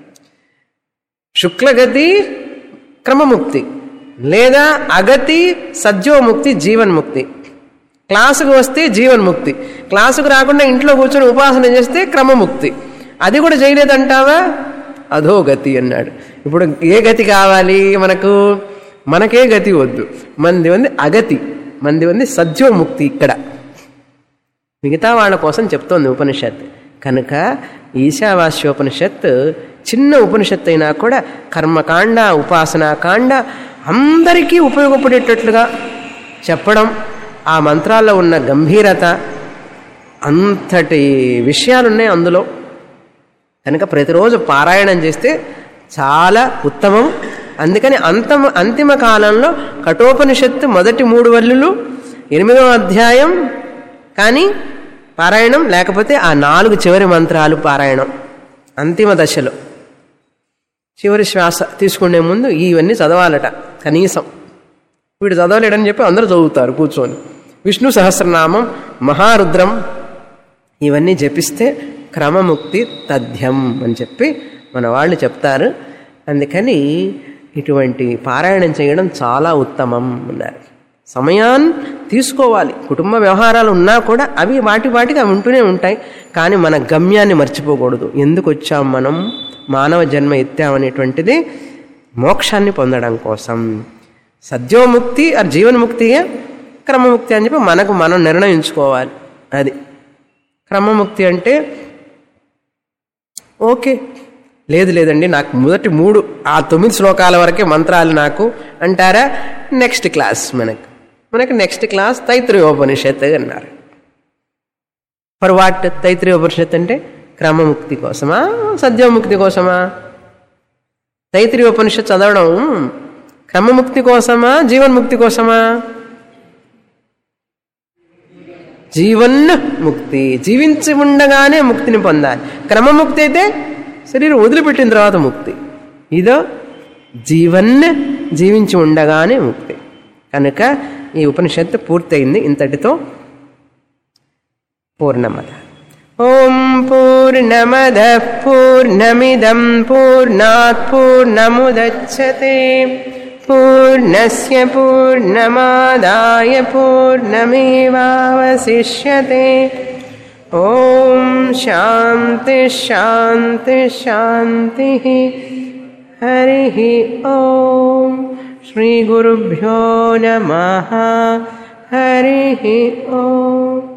శుక్లగతి క్రమముక్తి లేదా అగతి సద్యోముక్తి జీవన్ముక్తి క్లాసుకు వస్తే జీవన్ముక్తి క్లాసుకు రాకుండా ఇంట్లో కూర్చొని ఉపాసన చేస్తే క్రమముక్తి అది కూడా చేయలేదంటావా అధోగతి అన్నాడు ఇప్పుడు ఏ గతి కావాలి మనకు మనకే గతి వద్దు మంది ఉంది అగతి మంది ఉంది సద్యోముక్తి ఇక్కడ మిగతా వాళ్ళ కోసం చెప్తోంది ఉపనిషత్ కనుక ఈశావాస్యోపనిషత్ చిన్న ఉపనిషత్తు అయినా కూడా కర్మకాండ ఉపాసనాకాండ అందరికీ ఉపయోగపడేటట్లుగా చెప్పడం ఆ మంత్రాల్లో ఉన్న గంభీరత అంతటి విషయాలున్నాయి అందులో కనుక ప్రతిరోజు పారాయణం చేస్తే చాలా ఉత్తమం అందుకని అంతమ అంతిమ కాలంలో కఠోపనిషత్తు మొదటి మూడు వల్లులు ఎనిమిదవ అధ్యాయం కానీ పారాయణం లేకపోతే ఆ నాలుగు చివరి మంత్రాలు పారాయణం అంతిమ దశలో చివరి శ్వాస తీసుకునే ముందు ఇవన్నీ చదవాలట కనీసం వీడు చదవలేడని చెప్పి అందరూ చదువుతారు కూర్చొని విష్ణు సహస్రనామం మహారుద్రం ఇవన్నీ జపిస్తే క్రమముక్తి తథ్యం అని చెప్పి మన వాళ్ళు చెప్తారు అందుకని ఇటువంటి పారాయణం చేయడం చాలా ఉత్తమం అన్నారు సమయాన్ని తీసుకోవాలి కుటుంబ వ్యవహారాలు ఉన్నా కూడా అవి వాటి వాటికి అవి ఉంటూనే ఉంటాయి కానీ మన గమ్యాన్ని మర్చిపోకూడదు ఎందుకు వచ్చాం మనం మానవ జన్మ ఎత్తామనేటువంటిది మోక్షాన్ని పొందడం కోసం సద్యోముక్తి ఆ జీవన్ముక్తిగా క్రమముక్తి అని చెప్పి మనకు మనం నిర్ణయించుకోవాలి అది క్రమముక్తి అంటే ఓకే లేదు లేదండి నాకు మొదటి మూడు ఆ తొమ్మిది శ్లోకాల వరకే మంత్రాలు నాకు అంటారా నెక్స్ట్ క్లాస్ మనకు మనకి నెక్స్ట్ క్లాస్ తైత్రయోపనిషత్ అన్నారు ఫర్ వాట్ తైత్రయోపనిషత్ అంటే క్రమముక్తి కోసమా సద్యోముక్తి కోసమా తైత్రయోపనిషత్ చదవడం క్రమముక్తి కోసమా జీవన్ముక్తి కోసమా జీవన్ ముక్తి జీవించి ఉండగానే ముక్తిని పొందాలి క్రమముక్తి అయితే శరీరం వదిలిపెట్టిన తర్వాత ముక్తి ఇదో జీవన్ జీవించి ఉండగానే ముక్తి కనుక ఈ ఉపనిషత్తు పూర్తయింది ఇంతటితో పూర్ణమద ఓం పూర్ణమద పూర్ణమిదం పూర్ణాత్ పూర్ణముదచ్చతే పూర్ణస్య పూర్ణమాదాయ పూర్ణమేవావశిష్యతే ఓం శాంతి శాంతి శాంతి హరి ఓం శ్రీ గురుభ్యో నమ హరి ఓం